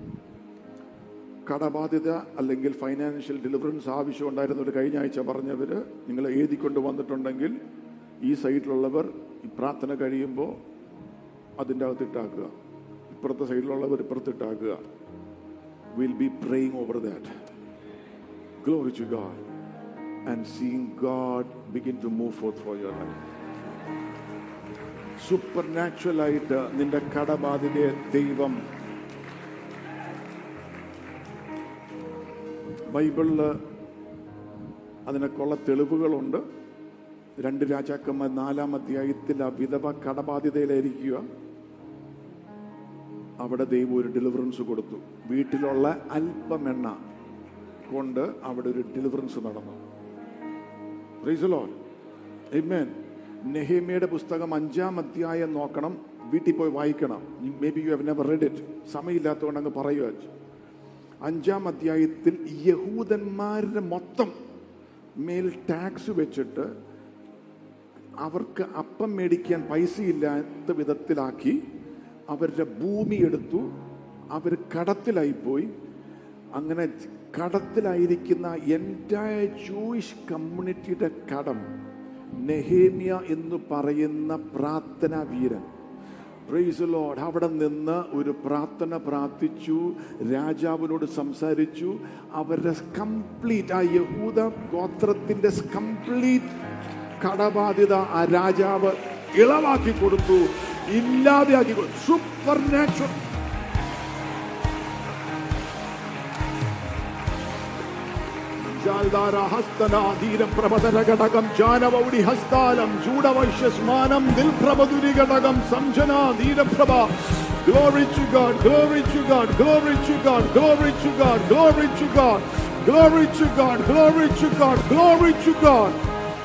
കടബാധ്യത അല്ലെങ്കിൽ financial deliverance ആവശ്യം ഉണ്ടായിരുന്നവർ കഴിഞ്ഞ ആഴ്ച പറഞ്ഞവർ നിങ്ങൾ എഴുതിക്കൊണ്ട് വന്നിട്ടുണ്ടെങ്കിൽ ഈ സൈഡിലുള്ളവർ ഈ പ്രാർത്ഥന കഴിയുമ്പോൾ അതിൻ്റെ അകത്ത് ഇട്ടാക്കുക ഇപ്പുറത്തെ സൈഡിലുള്ളവർ ഇപ്പുറത്ത് ഇട്ടാക്കുക will be praying over that glory to God and seeing God begin to move forth for your life supernatural ആയിട്ട് നിന്റെ കടബാധിതയെ ദൈവം ബൈബിളില് അതിനൊക്കെയുള്ള തെളിവുകളുണ്ട് രണ്ട് രാജാക്കന്മാർ നാലാം അധ്യായത്തിൽ ആ വിധവ കടബാധിതയിലായിരിക്കുക അവിടെ ദൈവം ഒരു ഡെലിവറൻസ് കൊടുത്തു വീട്ടിലുള്ള അല്പം എണ്ണ കൊണ്ട് അവിടെ ഒരു ഡെലിവറൻസ് നടന്നു Praise the Lord. Amen. നെഹേമിയുടെ പുസ്തകം അഞ്ചാം അധ്യായം നോക്കണം വീട്ടിൽ പോയി വായിക്കണം maybe you have never read it സമയമില്ലാത്തതുകൊണ്ട് അങ്ങ് പറയുക അഞ്ചാം അധ്യായത്തിൽ യഹൂദന്മാരുടെ മൊത്തം മേൽ ടാക്സ് വെച്ചിട്ട് അവർക്ക് അപ്പം മേടിക്കാൻ പൈസയില്ലാത്ത വിധത്തിലാക്കി അവരുടെ ഭൂമി എടുത്തു അവർ കടത്തിലായിപ്പോയി അങ്ങനെ കടത്തിലായിരിക്കുന്ന എൻറ്റയർ ജൂയിഷ് കമ്മ്യൂണിറ്റിയുടെ കടം നെഹേമിയ എന്ന് പറയുന്ന പ്രാർത്ഥനാ വീരൻ പ്രൈസ് ലോഡ് അവിടെ നിന്ന് ഒരു പ്രാർത്ഥന പ്രാർത്ഥിച്ചു രാജാവിനോട് സംസാരിച്ചു അവരുടെ കംപ്ലീറ്റ് ആ യഹൂദ ഗോത്രത്തിന്റെ കംപ്ലീറ്റ് കടബാധ്യത ആ രാജാവ് ഇളവാക്കി കൊടുത്തു ഇല്ലാതെയാക്കി കൊടുത്തു സൂപ്പർ നാച്ചുറൽ ജാൽദാര ഹസ്തനാധീരം പ്രഭതര ഘടകം ജാനവൗടി ഹസ്താലം ചൂടവൈശ്യസ്മാനം ദിൽപ്രഭതുരി ഘടകം സംജനാധീരപ്രഭ Glory to God, glory to God, glory to God, glory to God, glory to God, glory to God, glory to God, glory to God.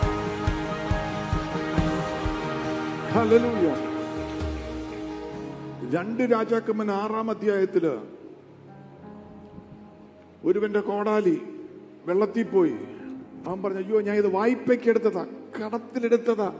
Hallelujah. രണ്ട് രാജാക്കന്മാർ ആറാം അധ്യായത്തില് ഒരുവന്റെ കോടാലി വെള്ളത്തിൽ പോയി അവൻ പറഞ്ഞു അയ്യോ ഞാൻ ഇത് വായ്പയ്ക്ക് എടുത്തതാ കടത്തിലെടുത്തതാ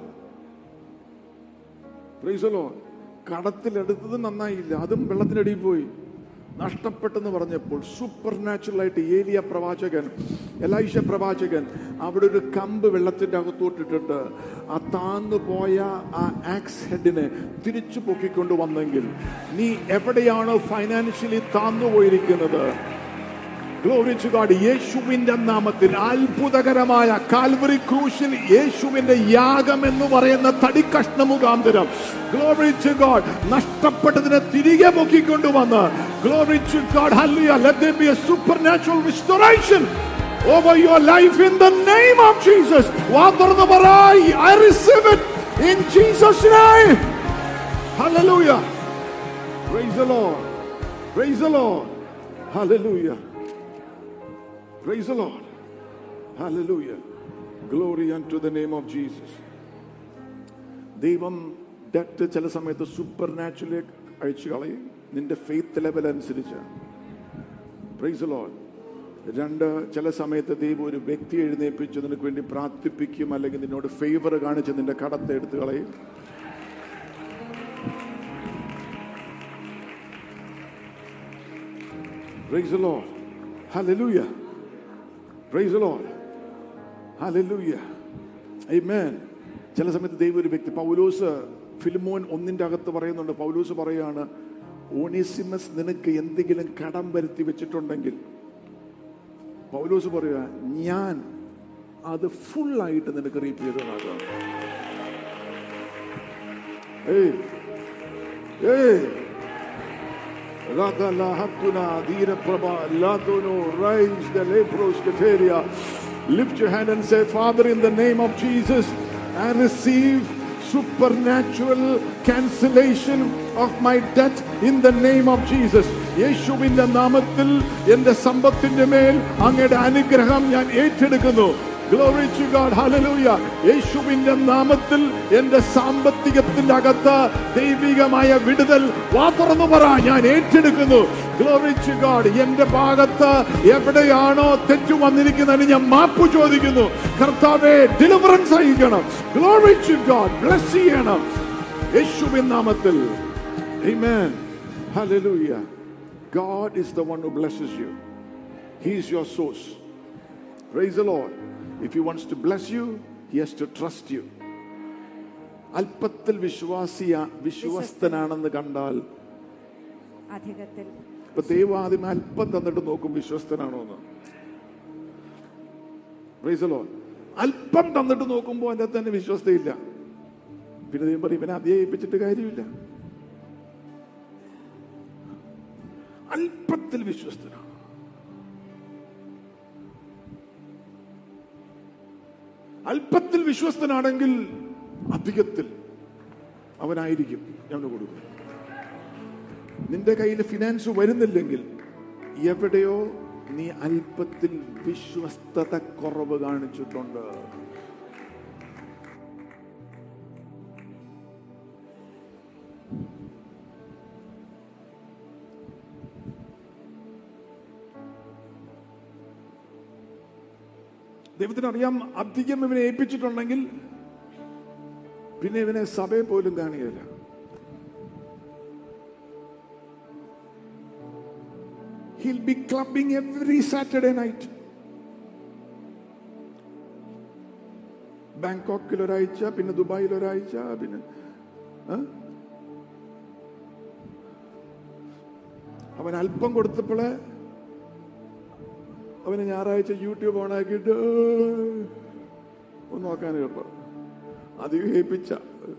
പ്രൈസലോ കടത്തിലെടുത്തത് നന്നായില്ല അതും വെള്ളത്തിനടിയിൽ പോയി നഷ്ടപ്പെട്ടെന്ന് പറഞ്ഞപ്പോൾ സൂപ്പർ നാച്ചുറൽ ആയിട്ട് ഏലിയ പ്രവാചകൻ എലൈഷ പ്രവാചകൻ അവിടെ ഒരു കമ്പ് വെള്ളത്തിന്റെ അകത്തോട്ടിട്ടിട്ട് ആ താന്നു പോയ ആ ആക്സ് ഹെഡിനെ തിരിച്ചു പൊക്കിക്കൊണ്ട് വന്നെങ്കിൽ നീ എവിടെയാണോ ഫൈനാൻഷ്യലി താന്നു പോയിരിക്കുന്നത് Glory to God. യേശുവിന്റെ നാമത്തിൽ അത്ഭുതകരമായ കാൽവറി ക്രൂശിൽ യേശുവിന്റെ യാഗം എന്ന് പറയുന്ന തടിക്കഷ്ണ മുഖാന്തരം ഗ്ലോറി ടു ഗോഡ് നഷ്ടപ്പെട്ടതിനെ തിരികെ പൊക്കിക്കൊണ്ടുവന്ന് glory to God hallelujah let there be a supernatural restoration over your life in the name of Jesus വാ തുറന്ന് പറ I receive it in Jesus name hallelujah praise the Lord praise the Lord hallelujah Praise the Lord. Hallelujah. Glory unto the name of Jesus. ദൈവം debt ചില സമയത്ത് supernaturally അയച്ചു കളയും നിന്റെ faith level അനുസരിച്ച് പ്രൈസ് ലോഡ് രണ്ട് ചില സമയത്ത് ദൈവം ഒരു വ്യക്തി എഴുന്നേൽപ്പിച്ച് നിനക്ക് വേണ്ടി പ്രാർത്ഥിപ്പിക്കും അല്ലെങ്കിൽ നിന്നോട് ഫേവർ കാണിച്ച് നിന്റെ കടത്തെ എടുത്തു കളയും Praise the Lord. Hallelujah. Praise the Lord. Hallelujah. Amen. ചില സമയത്ത് ദൈവം ഒരു വ്യക്തി പൗലോസ് ഫിലിമോൻ ഒന്നിന്റെ അകത്ത് പറയുന്നുണ്ട് പൗലോസ് പറയാണ് ഓണിസിമസ് നിനക്ക് എന്തെങ്കിലും കടം വരുത്തി വെച്ചിട്ടുണ്ടെങ്കിൽ പൗലോസ് പറയുക ഞാൻ അത് ഫുള്ളായിട്ട് നിനക്ക് റീപ്പ് ചെയ്തതാകാം ഏയ് ഏയ് Radala Hatuna Dira Prabha Latono Rise the Lepros Kateria. Lift your hand and say, Father, in the name of Jesus, I receive supernatural cancellation of my debt in the name of Jesus. യേശുവിന്റെ നാമത്തിൽ എന്റെ സമ്പത്തിന്റെ മേൽ അങ്ങയുടെ അനുഗ്രഹം ഞാൻ ഏറ്റെടുക്കുന്നു Glory to God. Hallelujah. യേശുവിന്റെ നാമത്തിൽ എന്റെ സാമ്പത്തികത്തിന്റെ അകത്ത് ദൈവികമായ വിടുതൽ വാ തുറന്നു പറ ഞാൻ ഏറ്റെടുക്കുന്നു Glory to God. എന്റെ ഭാഗത്ത് എവിടെയാണോ തെറ്റു വന്നിരിക്കുന്നതിന് ഞാൻ മാപ്പ് ചോദിക്കുന്നു കർത്താവെ ഡെലിവറൻസ് അയക്കണം Glory to God. ബ്ലസ് ചെയ്യണം യേശുവിൻ നാമത്തിൽ Amen. Hallelujah. God is the one who blesses you. He is your source. Praise the Lord. If He wants to bless you, He has to trust you. അല്പത്തിൽ വിശ്വാസിയ വിശ്വസ്തനാണെന്ന് കണ്ടാൽ അധികത്തിൽ ഇപ്പൊ ദൈവം ആദ്യം അല്പം തന്നിട്ട് നോക്കും വിശ്വസ്തനാണോ എന്ന് Praise the Lord. അല്പം തന്നിട്ട് നോക്കുമ്പോൾ അതിന്റെ തന്നെ വിശ്വസ്തയില്ല പിന്നെ ദൈവം പറയും ഇവനെ അധികം ഏൽപ്പിച്ചിട്ട് കാര്യമില്ല അല്പത്തിൽ വിശ്വസ്തനാണ് അല്പത്തിൽ വിശ്വസ്തനാണെങ്കിൽ അധികത്തിൽ അവനായിരിക്കും ഞാൻ കൊടുക്കും നിന്റെ കയ്യിൽ ഫിനാൻസ് വരുന്നില്ലെങ്കിൽ എവിടെയോ നീ അല്പത്തിൽ വിശ്വസ്തത കുറവ് കാണിച്ചിട്ടുണ്ട് ദൈവത്തിന് അറിയാം അധികം ഇവനെ ഏൽപ്പിച്ചിട്ടുണ്ടെങ്കിൽ പിന്നെ ഇവനെ സഭയെ പോലും കാണുകയില്ല He'll be clubbing every Saturday night. ബാങ്കോക്കിൽ ഒരാഴ്ച പിന്നെ ദുബായിൽ ഒരാഴ്ച പിന്നെ ആ? അവൻ അല്പം കൊടുത്തപ്പോളെ അവന് ഞായറാഴ്ച യൂട്യൂബ് ഓണാക്കിയിട്ട് ഒന്ന് നോക്കാൻ എളുപ്പം അധികം ഏൽപ്പിച്ച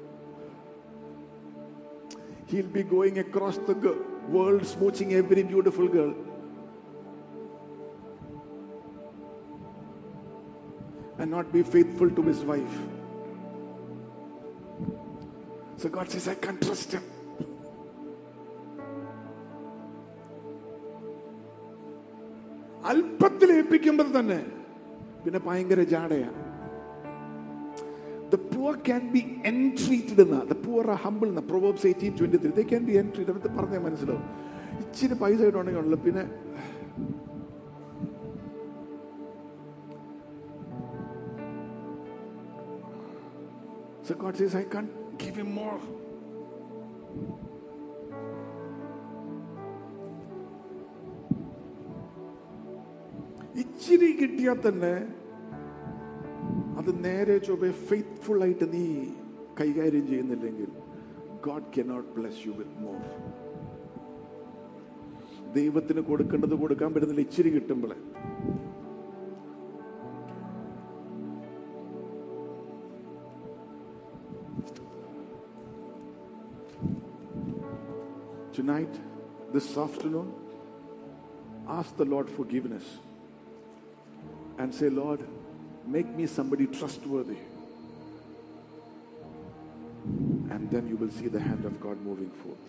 He'll be going across the g- world smooching every beautiful girl. And not be faithful to his wife. So God says, I can't trust him. അല്പത്തിൽ ഏൽപ്പിക്കുമ്പോൾ തന്നെ പിന്നെ ഭയങ്കര ജാടയാ The poor can be entreated എന്ന് the poor are humble എന്ന് Proverbs 18:23 they can be entreated അത് പറഞ്ഞാൽ മനസ്സിലാവും ഇച്ചിരി പൈസ കിട്ടുവാണെങ്കിൽ ഉള്ളു പിന്നെ So God says, I can't give him more. ഇച്ചിരി കിട്ടിയാൽ തന്നെ അത് നേരെ ചൊവ്വെ ഫെയ്ത്ത്ഫുൾ ആയിട്ട് നീ കൈകാര്യം ചെയ്യുന്നില്ലെങ്കിൽ God cannot bless you with more ദൈവത്തിന് കൊടുക്കേണ്ടത് കൊടുക്കാൻ പറ്റുന്നില്ല ഇച്ചിരി കിട്ടുമ്പോഴേ Tonight, this afternoon, ask the Lord forgiveness and say, Lord, make me somebody trustworthy. And then you will see the hand of God moving forth.